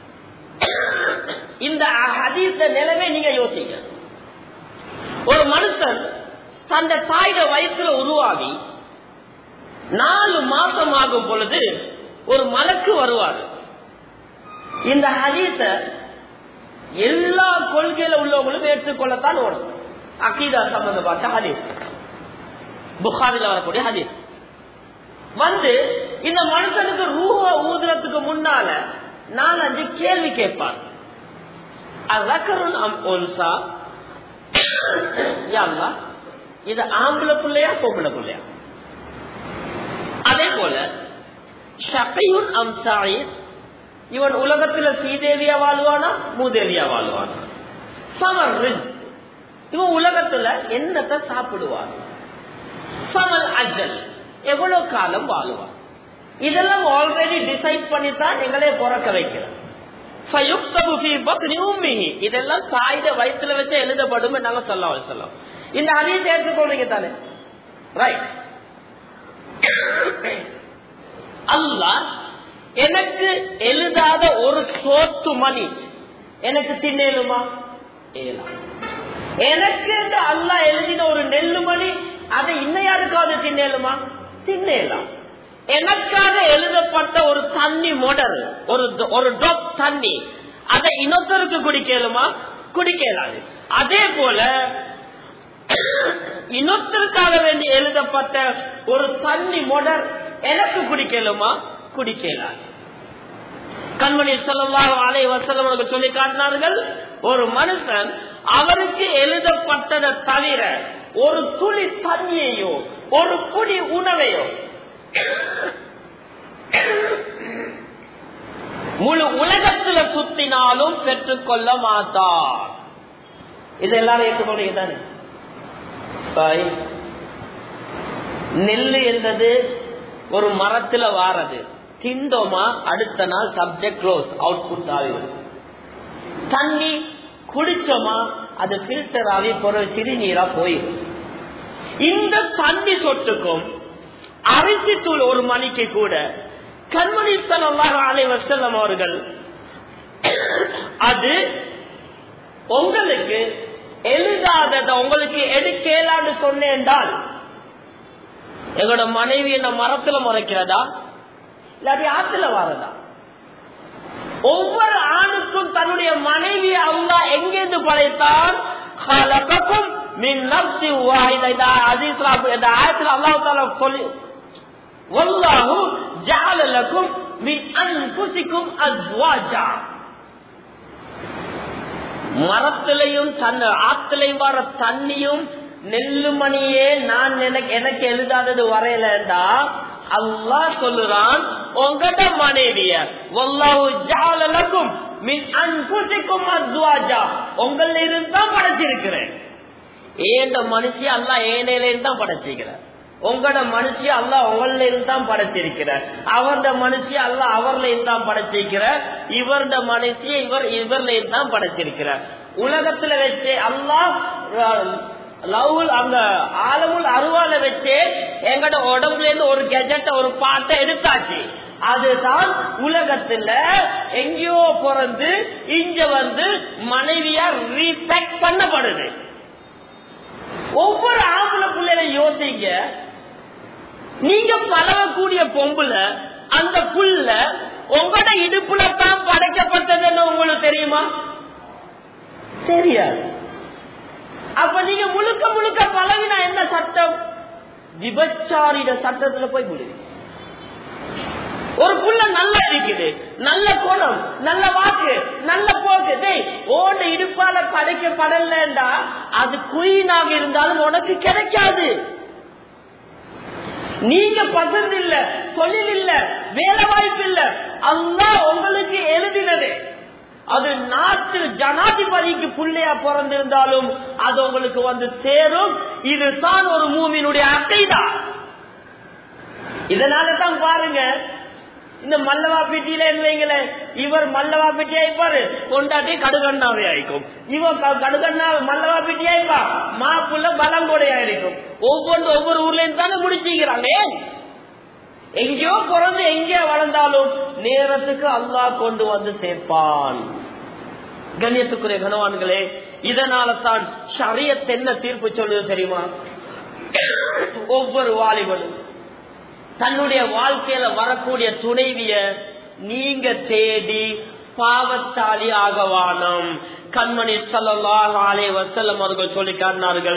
இந்த ஹதீஸ நிலைமை நீங்க யோசிங்க ஒரு மனுஷன் தந்த தாயிட வயசுல உருவாகி நாலு மாசம் ஆகும் பொழுது ஒரு மலக்கு வருவார் இந்த ஹதீஸ எல்லா கொள்கையில உள்ளவங்களும் ஏற்றுக்கொள்ளத்தான் ஓடும் அக்கீதா சம்பந்தப்பட்ட ஹதீஸ் புகாரில் வரக்கூடிய ஹதீஸ் வந்து இந்த மனுஷனுக்கு ரூஹ ஊதுறதுக்கு முன்னால நான் அஞ்சு கேள்வி கேட்பான் இது ஆம்பளை பிள்ளையா பொம்பளை பிள்ளையா அதே போல ஷகையுன் அம்சாயின் இவன் உலகத்துல சீதேவியா வாழ்வானா மூதேவியா வாழ்வானா சமர் இவன் உலகத்துல என்னத்தை சாப்பிடுவான் சமல் அஜல் எவ்வளவு காலம் வாழுவான் இதெல்லாம் ஆல்ரெடி டிசைட் பண்ணித்தான் எங்களே பிறக்க வைக்கிறோம் இதெல்லாம் தாயுத வயிற்றுல வச்சு எழுதப்படும் நாங்க சொல்ல சொல்லலாம் இந்த அதையும் சேர்த்துக்கொள்றீங்க தானே ரைட் அல்லா எனக்கு எழுதாத ஒரு சோத்து மணி எனக்கு தின்னேலுமா ஏலாம் எனக்கு அல்லா எழுதின ஒரு நெல்லு மணி அதை இன்னையாருக்காவது தின்னேலுமா தின்னேலாம் எனக்காக எழுதப்பட்ட ஒரு தண்ணி மொடர் ஒரு ஒரு டொப் தண்ணி அதை இன்னொருத்தருக்கு குடிக்கலுமா குடிக்கலாது அதே போல இன்னொருத்தருக்காக வேண்டி எழுதப்பட்ட ஒரு தண்ணி மொடர் எனக்கு குடிக்கலுமா குடிக்கலாது கண்மணி சொல்லலாம் அலை வசலம் அவர்கள் சொல்லி காட்டினார்கள் ஒரு மனுஷன் அவருக்கு எழுதப்பட்டதை தவிர ஒரு துளி தண்ணியையோ ஒரு குடி உணவையோ முழு உலகத்துல சுத்தினாலும் பெற்றுக்கொள்ள மாட்டார் இது எல்லாரும் ஏற்றுக்கொண்டீங்க தானே நெல்லு என்பது ஒரு மரத்துல வாரது திண்டோமா அடுத்த நாள் சப்ஜெக்ட் க்ளோஸ் அவுட்புட் ஆகிவிடும் தண்ணி குடிச்சோமா அது பில்டர் ஆகி போற சிறுநீரா போயிடும் இந்த தண்ணி சொட்டுக்கும் அரிசி தூள் ஒரு மணிக்கு கூட கண்மணி சல்லாஹ் அலை வசல்லம் அவர்கள் அது உங்களுக்கு எழுதாதத உங்களுக்கு எடுக்கலான்னு சொன்னேன்டால் எங்களோட மனைவி என்ன மரத்துல முறைக்கிறதா இல்லாட்டி ஆத்துல வரதா ஒவ்வொரு ஆணுக்கும் தன்னுடைய மனைவி அல்லா எங்கிருந்து படைத்தான் மின் நப்சி வாஹிதா இந்த ஹதீஸ்ல இந்த ஆயத்துல அல்லாஹ் தஆலா சொல்லி வல்லாஹு ஜாலலக்கும் மின் அன்புசிக்கும் அஸ்வாஜா மரத்திலையும் தன் ஆத்திலையும் வர தண்ணியும் நெல்லு மணியே நான் எனக்கு எனக்கு எழுதாதது வரையலண்டா அல்லாஹ் சொல்லுறான் உங்கட மனைவிய வல்லாஹு ஜாலலக்கும் மின் அன்புசிக்கும் அஸ்வாஜா உங்கள இருந்து தான் படைச்சிருக்கிறேன் ஏண்ட மனுஷி அல்லா ஏனையில இருந்து தான் படைச்சிருக்கிறார் உங்களோட மனுஷி அல்ல உங்கள இருந்து தான் படைச்சிருக்கிறார் அவரோட மனுஷி அல்ல அவர்ல இருந்து தான் படைச்சிருக்கிறார் இவரோட மனுஷி இவர் இவர்ல இருந்து தான் படைச்சிருக்கிறார் உலகத்துல வச்சு அல்லாஹ் லவ்ல் அந்த ஆலமுல் அருவால வச்சு எங்கட உடம்புல இருந்து ஒரு கெஜெட்ட ஒரு பாட்டை எடுத்தாச்சு அதுதான் உலகத்துல எங்கேயோ பிறந்து இங்க வந்து மனைவியா ரீபேக் பண்ணப்படுது ஒவ்வொரு ஆம்பளை பிள்ளைகளை யோசிங்க நீங்க பழகக்கூடிய பொம்புல அந்த புல்ல உங்களோட இடுப்புல தான் படைக்கப்பட்டதுன்னு உங்களுக்கு தெரியுமா தெரியாது அப்ப நீங்க முழுக்க முழுக்க பழகினா என்ன சட்டம் விபச்சாரிட சட்டத்துல போய் முடியும் ஒரு புள்ள நல்லா இருக்குது நல்ல குணம் நல்ல வாக்கு நல்ல போக்கு டேய் ஓட இடுப்பால படைக்கப்படலண்டா அது குயினாக இருந்தாலும் உனக்கு கிடைக்காது நீங்க பசங்க இல்ல தொழில் இல்ல வேலை வாய்ப்பு இல்ல அல்லா உங்களுக்கு எழுதினது அது நாட்டு ஜனாதிபதிக்கு புள்ளையா பிறந்திருந்தாலும் அது உங்களுக்கு வந்து சேரும் இதுதான் ஒரு மூமியினுடைய அட்டைதான் இதனால தான் பாருங்க இந்த மல்லவா பெட்டியில வைங்களே இவர் மல்லவா பெட்டி ஆயிப்பாரு கொண்டாட்டி கடுகண்ணாவே ஆயிக்கும் இவன் கடுகண்ணா மல்லவா பெட்டி ஆயிப்பா மாப்புள்ள பலங்கோடையா இருக்கும் ஒவ்வொன்று ஒவ்வொரு ஊர்லயும் தானே முடிச்சுக்கிறாங்க எங்கேயோ பிறந்து எங்கேயோ வளர்ந்தாலும் நேரத்துக்கு அல்லாஹ் கொண்டு வந்து சேர்ப்பான் கண்ணியத்துக்குரிய கனவான்களே இதனால தான் ஷரியத் என்ன தீர்ப்பு சொல்லுது தெரியுமா ஒவ்வொரு வாலிபனும் தன்னுடைய வாழ்க்கையில வரக்கூடிய துணைவிய நீங்க தேடி பாவத்தாளி ஆகவானம் கண்மணி சல்லாஹ் அலே வசல்லம் அவர்கள் சொல்லி காட்டினார்கள்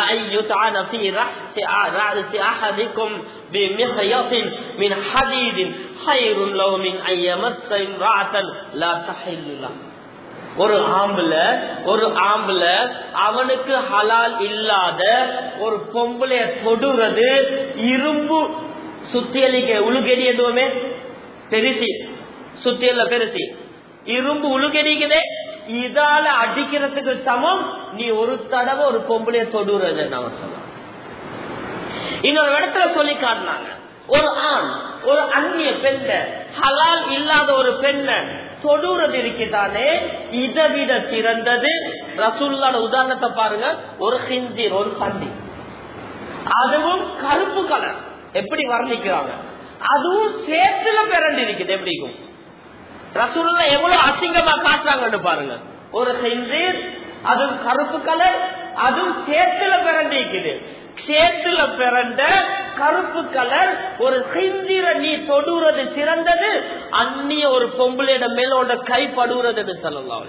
من حديد خير له من أن يمس امرأة لا تحل له ஒரு ஆம்புல ஒரு ஆம்புல அவனுக்கு ஹலால் இல்லாத ஒரு பொம்பளைய தொடுறது இரும்பு சுத்தியலிக்க உழுகெடி எதுவுமே பெருசி சுத்தியல்ல பெருசி இரும்பு உழுகெடிக்குதே இதால அடிக்கிறதுக்கு சமம் நீ ஒரு தடவை ஒரு பொம்பளைய தொடுறது நம்ம சொல்லலாம் இன்னொரு இடத்துல சொல்லி காட்டினாங்க ஒரு ஆண் ஒரு அந்நிய பெண்ண ஹலால் இல்லாத ஒரு பெண்ண தொடுறது இருக்குதானே இதை விட சிறந்தது ரசூல்லாட உதாரணத்தை பாருங்க ஒரு ஹிந்திர் ஒரு பந்தி அதுவும் கருப்பு கலர் எப்படி வர்ணிக்கிறாங்க அதுவும் சேத்துல பிறண்டு இருக்குது எப்படிக்கும் ரசூல்லா எவ்வளவு அசிங்கமா காட்டுறாங்கன்னு பாருங்க ஒரு ஹிந்திர் அதுவும் கருப்பு கலர் அதுவும் சேத்துல பிறண்டு இருக்குது சேத்துல பிறந்த கருப்பு கலர் ஒரு ஹிந்திர நீ தொடுறது சிறந்தது அந்நிய ஒரு பொம்பளையிட மேல உண்ட கை படுறது சொல்லலாம்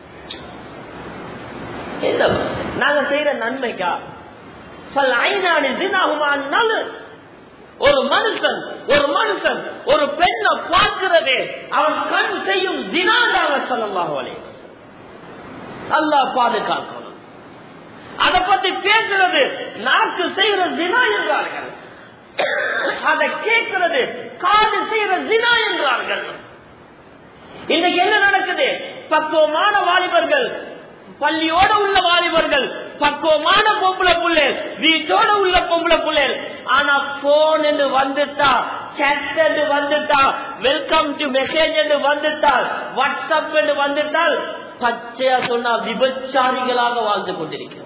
என்ன நாங்க செய்யற நன்மைக்கா ஒரு மனுஷன் ஒரு மனுஷன் ஒரு பெண்ணை பார்க்கிறதே அவன் கண் செய்யும் தினாதாக சொல்லலாம் அல்லா பாதுகாக்கணும் அதை பத்தி பேசுறது நாக்கு செய்யற தினா என்றார்கள் அதை கேட்கிறது காது செய்யற தினா என்றார்கள் இன்னைக்கு என்ன நடக்குது பக்குவமான வாலிபர்கள் பள்ளியோட உள்ள வாலிபர்கள் பக்குவமான பொம்பளை புள்ளேர் வீட்டோட உள்ள பொம்பளை புள்ளேர் ஆனா போன் என்று வந்துட்டா chat என்று வந்துட்டா வெல்கம் டு மெசேஜ் என்று வந்துட்டால் வாட்ஸ்அப் என்று வந்துட்டால் பச்சையா சொன்னா விபச்சாரிகளாக வாழ்ந்து கொண்டிருக்கிறோம்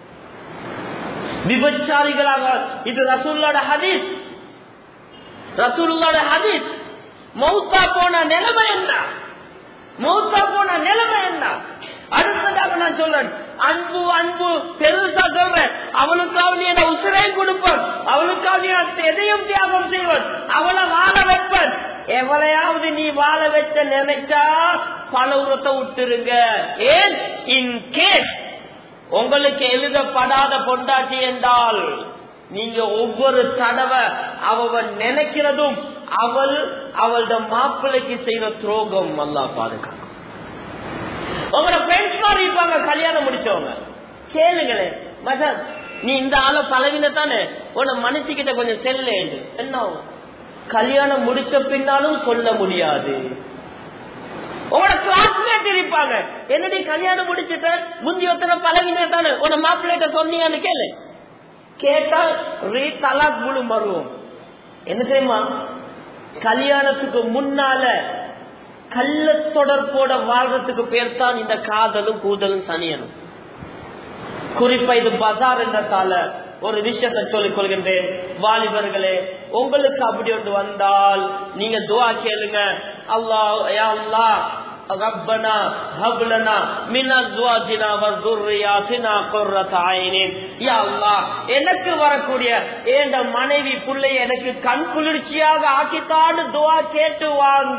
விபச்சாரிகளாக இது ரசூல்லோட ஹதீஸ் ரசூல்லோட ஹதீஸ் மௌத்தா போன நிலைமை என்ன மௌத்தா போன நிலைமை என்ன அடுத்ததாக நான் சொல்றேன் அன்பு அன்பு பெருசா சொல்றேன் அவளுக்காக நீ என்ன உசிரையும் கொடுப்பேன் அவளுக்காக நீ எதையும் தியாகம் செய்வன் அவளை வாழ வைப்பேன் எவளையாவது நீ வாழ வச்ச நினைச்சா பல உரத்தை விட்டுருங்க ஏன் இன் கேஸ் உங்களுக்கு எழுதப்படாத பொண்டாட்டி என்றால் நீங்க ஒவ்வொரு தடவை அவன் நினைக்கிறதும் அவள் அவளோட மாப்பிள்ளைக்கு செய்யற துரோகம் அல்லா பாதுகாக்கும் உங்களோட ஃப்ரெண்ட்ஸ் மாதிரி இருப்பாங்க கல்யாணம் முடிச்சவங்க கேளுங்களேன் மதன் நீ இந்த ஆள பழகின தானே உன்னை மனுஷிக்கிட்ட கொஞ்சம் செல்ல என்ன ஆகும்? கல்யாணம் முடிச்ச பின்னாலும் சொல்ல முடியாது உங்களோட கிளாஸ்மேட் இருப்பாங்க என்னடி கல்யாணம் முடிச்சுட்ட முந்தி ஒருத்தர பழகின தானே உன மாப்பிள்ளைகிட்ட சொன்னீங்கன்னு கேளு கேட்டா ரீ தலாக் முழு மருவோம் என்ன தெரியுமா கல்யாணத்துக்கு முன்னால கள்ள தொடர்போட வாழ்றதுக்கு பேர் தான் இந்த காதலும் கூதலும் சனியனும் குறிப்பா இது பஜார் என்றதால ஒரு விஷயத்தை சொல்லிக் கொள்கின்றேன் வாலிபர்களே உங்களுக்கு அப்படி ஒன்று வந்தால் நீங்க துவா கேளுங்க அல்லாஹ் யா அல்லாஹ் ربنا هب لنا من ازواجنا وذرياتنا قرة عين يا الله எனக்கு வரக்கூடிய ஏண்ட மனைவி பிள்ளை எனக்கு கண் குளிர்ச்சியாக ஆக்கித்தான்னு துவா கேட்டு வாங்க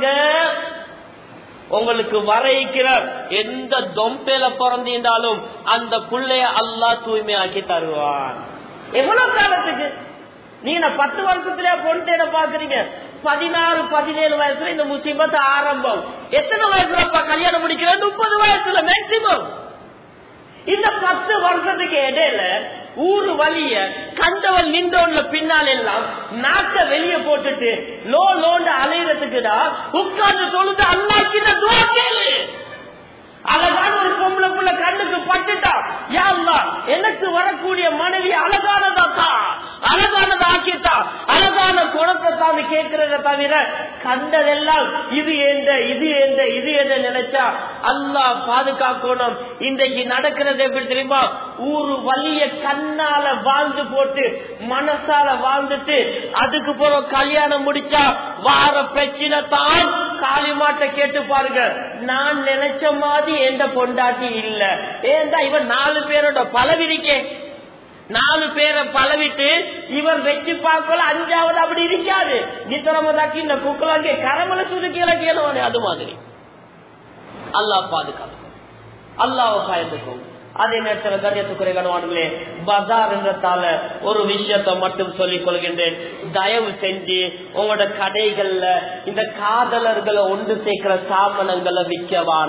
உங்களுக்கு வரைக்கிற எந்த தொம்பேல பிறந்திருந்தாலும் அந்த புள்ளைய அல்லா தூய்மையாக்கி தருவான் எவ்வளவு காலத்துக்கு நீங்க பத்து வருஷத்துல பொண்ணு பாக்குறீங்க பதினாறு பதினேழு வயசுல இந்த முசீபத் ஆரம்பம் எத்தனை வயசுலப்பா கல்யாணம் முடிக்கிற முப்பது வயசுல மேக்சிமம் இந்த பத்து வருஷத்துக்கு இடையில ஊரு வழிய கண்டவன் நின்றவன்ல பின்னால் எல்லாம் நாக்க வெளியே போட்டுட்டு லோ லோண்டு அலையிறதுக்குதான் உட்கார்ந்து சொல்லுது அல்லாக்கின துவா கேளு அழகான ஒரு பொம்பளை புள்ள கண்ணுக்கு பட்டுட்டா யா அல்லாஹ், எனக்கு வரக்கூடிய மனைவி அழகானதாத்தா அழகானதா ஆக்கிட்டா அழகான குணத்தை தான் கேட்கிறத தவிர கண்டதெல்லாம் இது எந்த இது எந்த இது எந்த நினைச்சா அல்லாஹ் பாதுகாக்கணும் இன்றைக்கு நடக்கிறது எப்படி தெரியுமா ஊரு வலிய கண்ணால வாழ்ந்து போட்டு மனசால வாழ்ந்துட்டு அதுக்கு பிறகு கல்யாணம் முடிச்சா வார பிரச்சனை தான் காளிமாட்ட கேட்டு பாருங்க நான் நினைச்ச மாதிரி எந்த பொண்டாட்டி இல்ல ஏண்டா இவன் நாலு பேரோட பலவிரிக்கே நாலு பேரை பழவிட்டு இவர் வச்சு பார்க்கல அஞ்சாவது அப்படி இருக்காது நித்தரமதாக்கி இந்த குக்கலாங்க கரமல சுருக்கியில கேளுவானே அது மாதிரி அல்லாஹ் பாதுகாக்கும் அல்லாஹ் பயந்துக்கும் அதே நேரத்தில் கண்ணியத்துக்குறை கணவான்களே பஜார் என்றதால ஒரு விஷயத்தை மட்டும் சொல்லிக் கொள்கின்றேன் தயவு செஞ்சு உங்களோட கடைகள்ல இந்த காதலர்களை ஒன்று சேர்க்கிற சாமனங்களை விற்கவான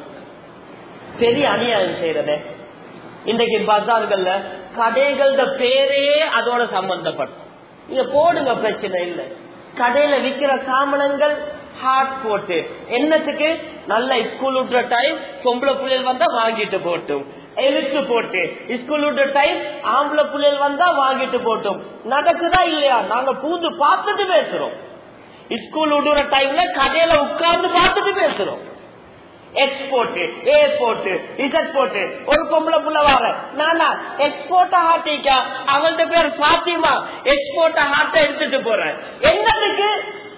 பெரிய அநியாயம் செய்யறதே இன்றைக்கு பஜார்கள்ல கடைகளோட பேரே அதோட சம்பந்தப்படும் நீங்க போடுங்க பிரச்சனை இல்ல கடையில விக்கிற சாமனங்கள் ஹாட் போட்டு என்னத்துக்கு நல்ல ஸ்கூல் விட்டுற டைம் பொம்பளை பிள்ளைகள் வந்தா வாங்கிட்டு போட்டும் எழுத்து போட்டு ஸ்கூல் விட்டுற டைம் ஆம்பளை பிள்ளைகள் வந்தா வாங்கிட்டு போட்டும் நடக்குதா இல்லையா நாங்க பூந்து பார்த்துட்டு பேசுறோம் ஸ்கூல் விடுற டைம்ல கடையில உட்கார்ந்து பார்த்துட்டு பேசுறோம் எக்ஸ்போர்ட் ஏ போட்டு இசட் போட்டு ஒரு பொம்பளை புள்ள வார நானா எக்ஸ்போர்ட் ஹாட்டிக்கா அவள்கிட்ட பேர் பாத்திமா எக்ஸ்போர்ட் ஹார்ட்ட எடுத்துட்டு போறேன் என்னதுக்கு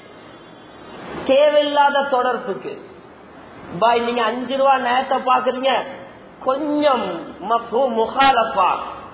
தேவையில்லாத தொடர்புக்கு பாய் நீங்க அஞ்சு ரூபா நேரத்தை பாக்குறீங்க கொஞ்சம் முகாலப்பா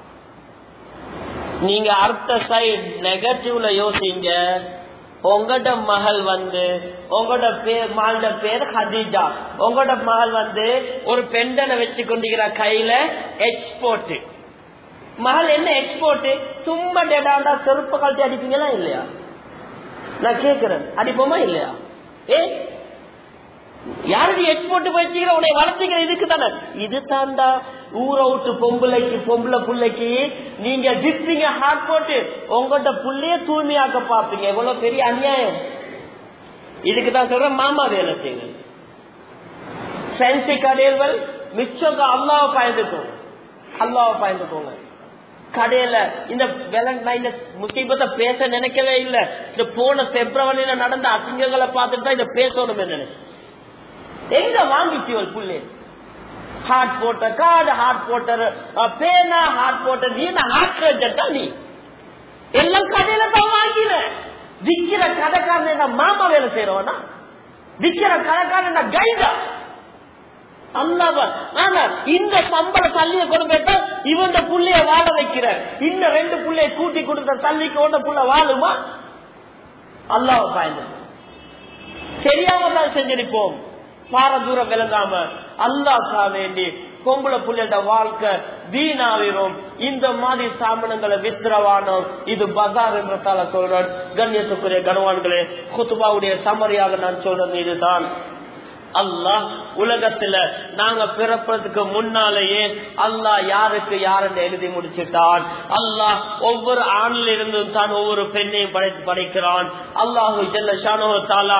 நீங்க அடுத்த சைட் நெகட்டிவ்ல யோசிங்க உங்களோட மகள் வந்து உங்களோட பேர் மகளோட பேர் ஹதீஜா உங்களோட மகள் வந்து ஒரு பெண்டனை வச்சு கொண்டிருக்கிற கையில எக்ஸ்போர்ட் மகள் என்ன எக்ஸ்போர்ட் சும்மா டேடாண்டா செருப்பு கழட்டி அடிப்பீங்களா இல்லையா நான் கேக்குறேன் அடிப்போமா இல்லையா ஏ யாருக்கு எக்ஸ்போர்ட் வச்சுக்கிற உன்னை வளர்த்துக்கிற இதுக்கு தானே இது தாண்டா ஊரை விட்டு பொம்பளைக்கு பொம்பளை புள்ளைக்கு நீங்க விற்பீங்க ஹார்ட் போட்டு உங்கள்கிட்ட புள்ளைய தூய்மையாக்க பாப்பீங்க எவ்வளவு பெரிய அநியாயம் இதுக்கு தான் சொல்றேன் மாமா வேலை செய்யுங்க ஃபேன்சி கடைகள் மிச்சம் அல்லாவை பயந்துக்கோங்க அல்லாவை பயந்துக்கோங்க கடையில இந்த நான் இந்த முசீபத்தை பேச நினைக்கவே இல்லை இந்த போன பிப்ரவரியில நடந்த அசிங்கங்களை பார்த்துட்டு தான் இதை பேசணுமே நினைச்சேன் எங்க வாங்கிச்சு புள்ளே ஹார்ட் போட்ட கார்டு ஹார்ட் போட்ட பேனா ஹார்ட் போட்ட நீ ஹார்ட் சர்ஜன் நீ எல்லாம் கடையில தான் வாங்கின விக்கிற கடைக்காரன் என்ன மாமா வேலை செய்யறவனா விக்கிற கடைக்காரன் என்ன கைடா அல்லாவ ஆனா இந்த சம்பள தள்ளிய கொண்டு போயிட்டா இவன் புள்ளைய வாழ வைக்கிற இந்த ரெண்டு புள்ளைய கூட்டி கொடுத்த தள்ளிக்கு ஒன்ற புள்ள வாழுமா அல்லாவ பயந்து தெரியாம தான் செஞ்சிருப்போம் பார தூரம் விளங்காம அல்லாக்கா வேண்டி பொம்பளை புள்ளையோட வாழ்க்கை வீணாவிரும் இந்த மாதிரி சாமனங்களை வித்திரவானோம் இது பஜார் என்றதால சொல்றேன் கண்ணியத்துக்குரிய கனவான்களே குத்துபாவுடைய சமரியாக நான் சொல்றது இதுதான் அல்லாஹ் உலகத்துல நாங்க பிறப்பதற்கு முன்னாலேயே அல்லாஹ் யாருக்கு யாருன்னு எழுதி முடிச்சிட்டான் அல்லாஹ் ஒவ்வொரு ஆணில் இருந்தும் தான் ஒவ்வொரு பெண்ணையும் படைத்து படைக்கிறான் அல்லாஹு ஜல்ல ஷானோ தாலா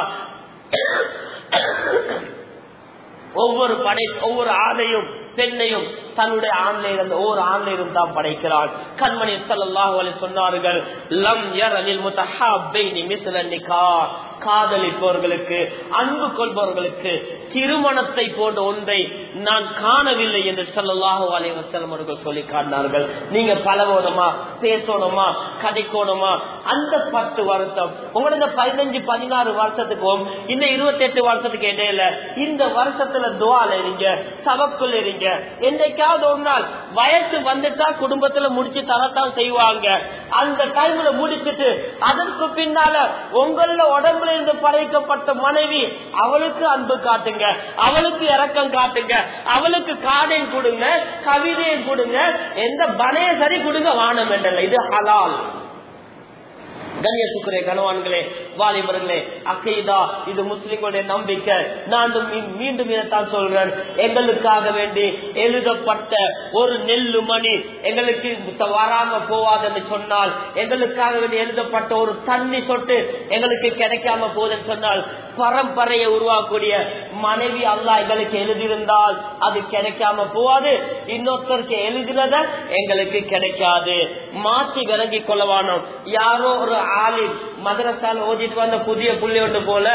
ஒவ்வொரு படை ஒவ்வொரு ஆணையும் பெண்ணையும் தன்னுடைய ஆண்ல இருந்த ஒவ்வொரு ஆண்லையும் தான் படைக்கிறான் கண்மணி சல்லாஹு அலி சொன்னார்கள் லம் யரலில் முத்தஹாபைனி மிஸ்ல நிகா காதலிப்பவர்களுக்கு அன்பு கொள்பவர்களுக்கு திருமணத்தை போன்ற ஒன்றை நான் காணவில்லை என்று சல்லாஹூ அலி வசலம் அவர்கள் சொல்லி காட்டினார்கள் நீங்க பழகணுமா பேசணுமா கதைக்கணுமா அந்த பத்து வருஷம் உங்களோட பதினஞ்சு பதினாறு வருஷத்துக்கும் இந்த இருபத்தி எட்டு வருஷத்துக்கு இடையில இந்த வருஷத்துல துவால இருங்க சபக்குள்ள இருங்க என்னைக்காவது ஒரு நாள் வயசு வந்துட்டா குடும்பத்துல முடிச்சு தரத்தான் செய்வாங்க அந்த டைம்ல முடிச்சுட்டு அதற்கு பின்னால உங்கள உடம்புல இருந்து படைக்கப்பட்ட மனைவி அவளுக்கு அன்பு காட்டுங்க அவளுக்கு இறக்கம் காட்டுங்க அவளுக்கு காடையும் கொடுங்க கவிதையும் கொடுங்க எந்த பனைய சரி கொடுங்க வானம் என்றல இது ஹலால் கண்ணியத்துக்குரிய கனவான்களே வாலிபர்களே அக்கைதா இது முஸ்லிம்களுடைய நம்பிக்கை நான் மீண்டும் இதைத்தான் சொல்றேன் எங்களுக்காக வேண்டி எழுதப்பட்ட ஒரு நெல்லு மணி எங்களுக்கு வராம போவாதுன்னு சொன்னால் எங்களுக்காக வேண்டி எழுதப்பட்ட ஒரு தண்ணி சொட்டு எங்களுக்கு கிடைக்காம போகுதுன்னு சொன்னால் பரம்பரையை உருவாக்கக்கூடிய மனைவி அல்லா எங்களுக்கு எழுதியிருந்தால் அது கிடைக்காம போவாது இன்னொருத்தருக்கு எழுதினத எங்களுக்கு கிடைக்காது மாற்றி விலகி கொள்ளவானோம் யாரோ ஒரு ஆளின் மதரசால ஓதிட்டு வந்த புதிய புள்ளி ஒன்று போல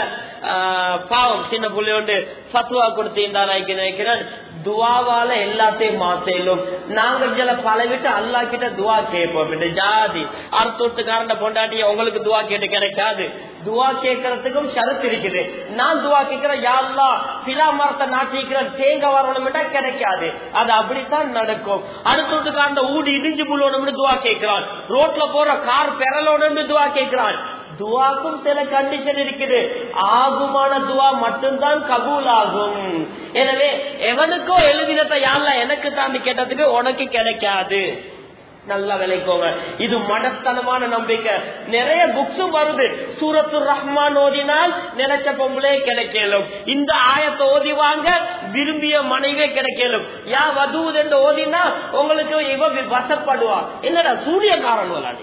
பாவம் சின்ன புள்ளி ஒன்று பத்துவா கொடுத்திருந்தான் நினைக்கிறேன் துவாவால எல்லாத்தையும் மாத்தலும் நாங்க சில பல விட்டு அல்லா கிட்ட துவா கேட்போம் இந்த ஜாதி அர்த்தத்துக்காரன பொண்டாட்டி உங்களுக்கு துவா கேட்டு கிடைக்காது துவா கேட்கறதுக்கும் ஷரத்து இருக்குது நான் துவா கேட்கிறேன் யாருலா பிலா மரத்தை நாட்டிக்கிறேன் தேங்க வரணும்னா கிடைக்காது அது அப்படித்தான் நடக்கும் அடுத்ததுக்காரன் ஊடி இடிஞ்சு புள்ளணும்னு துவா கேட்கிறான் ரோட்ல போற கார் பெறலோன்னு துவா கேட்கிறான் துவாக்கும் சில கண்டிஷன் இருக்குது ஆகுமான துவா மட்டும்தான் கபூல் ஆகும் எனவே எவனுக்கோ எழுதினத்தை யாருல எனக்கு தாண்டி கேட்டதுக்கு உனக்கு கிடைக்காது நல்லா விளைக்கோங்க இது மடத்தனமான நம்பிக்கை நிறைய புக்ஸும் வருது சூரத்து ரஹ்மான் ஓதினால் நினைச்ச பொம்பளே கிடைக்கலும் இந்த ஆயத்தை ஓதிவாங்க விரும்பிய மனைவே கிடைக்கலும் யா வதுவது என்று ஓதினா உங்களுக்கு இவ வசப்படுவா என்னடா சூரியகாரன் விளாடி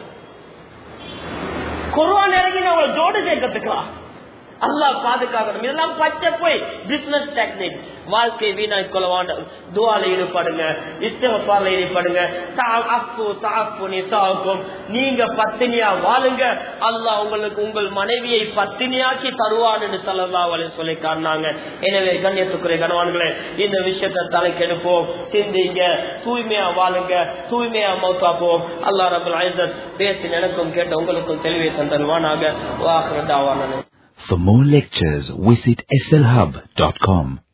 குருவான் இறங்கி அவங்களை ஜோடு சேர்க்கத்துக்கலாம் அல்லா பாதுகாக்கணும் இதெல்லாம் பச்சை போய் பிசினஸ் டெக்னிக் வாழ்க்கை வீணாய் கொள்ளவாண்ட துவால ஈடுபடுங்க இஸ்தபால ஈடுபடுங்க அப்பு தாப்பு நிசாவுக்கும் நீங்க பத்தினியா வாழுங்க அல்லாஹ் உங்களுக்கு உங்கள் மனைவியை பத்தினியாக்கி தருவான்னு சொல்லலா சொல்லி காரணாங்க எனவே கண்ணியத்துக்குரிய கணவான்களே இந்த விஷயத்தை தலைக்கெடுப்போம் சிந்திங்க தூய்மையா வாழுங்க தூய்மையா மௌத்தாப்போம் அல்லா ரபுல் ஐசத் பேசி எனக்கும் கேட்ட உங்களுக்கும் தெளிவை தந்தருவானாக வாஹ்ரதாவான For more lectures, visit slhub.com.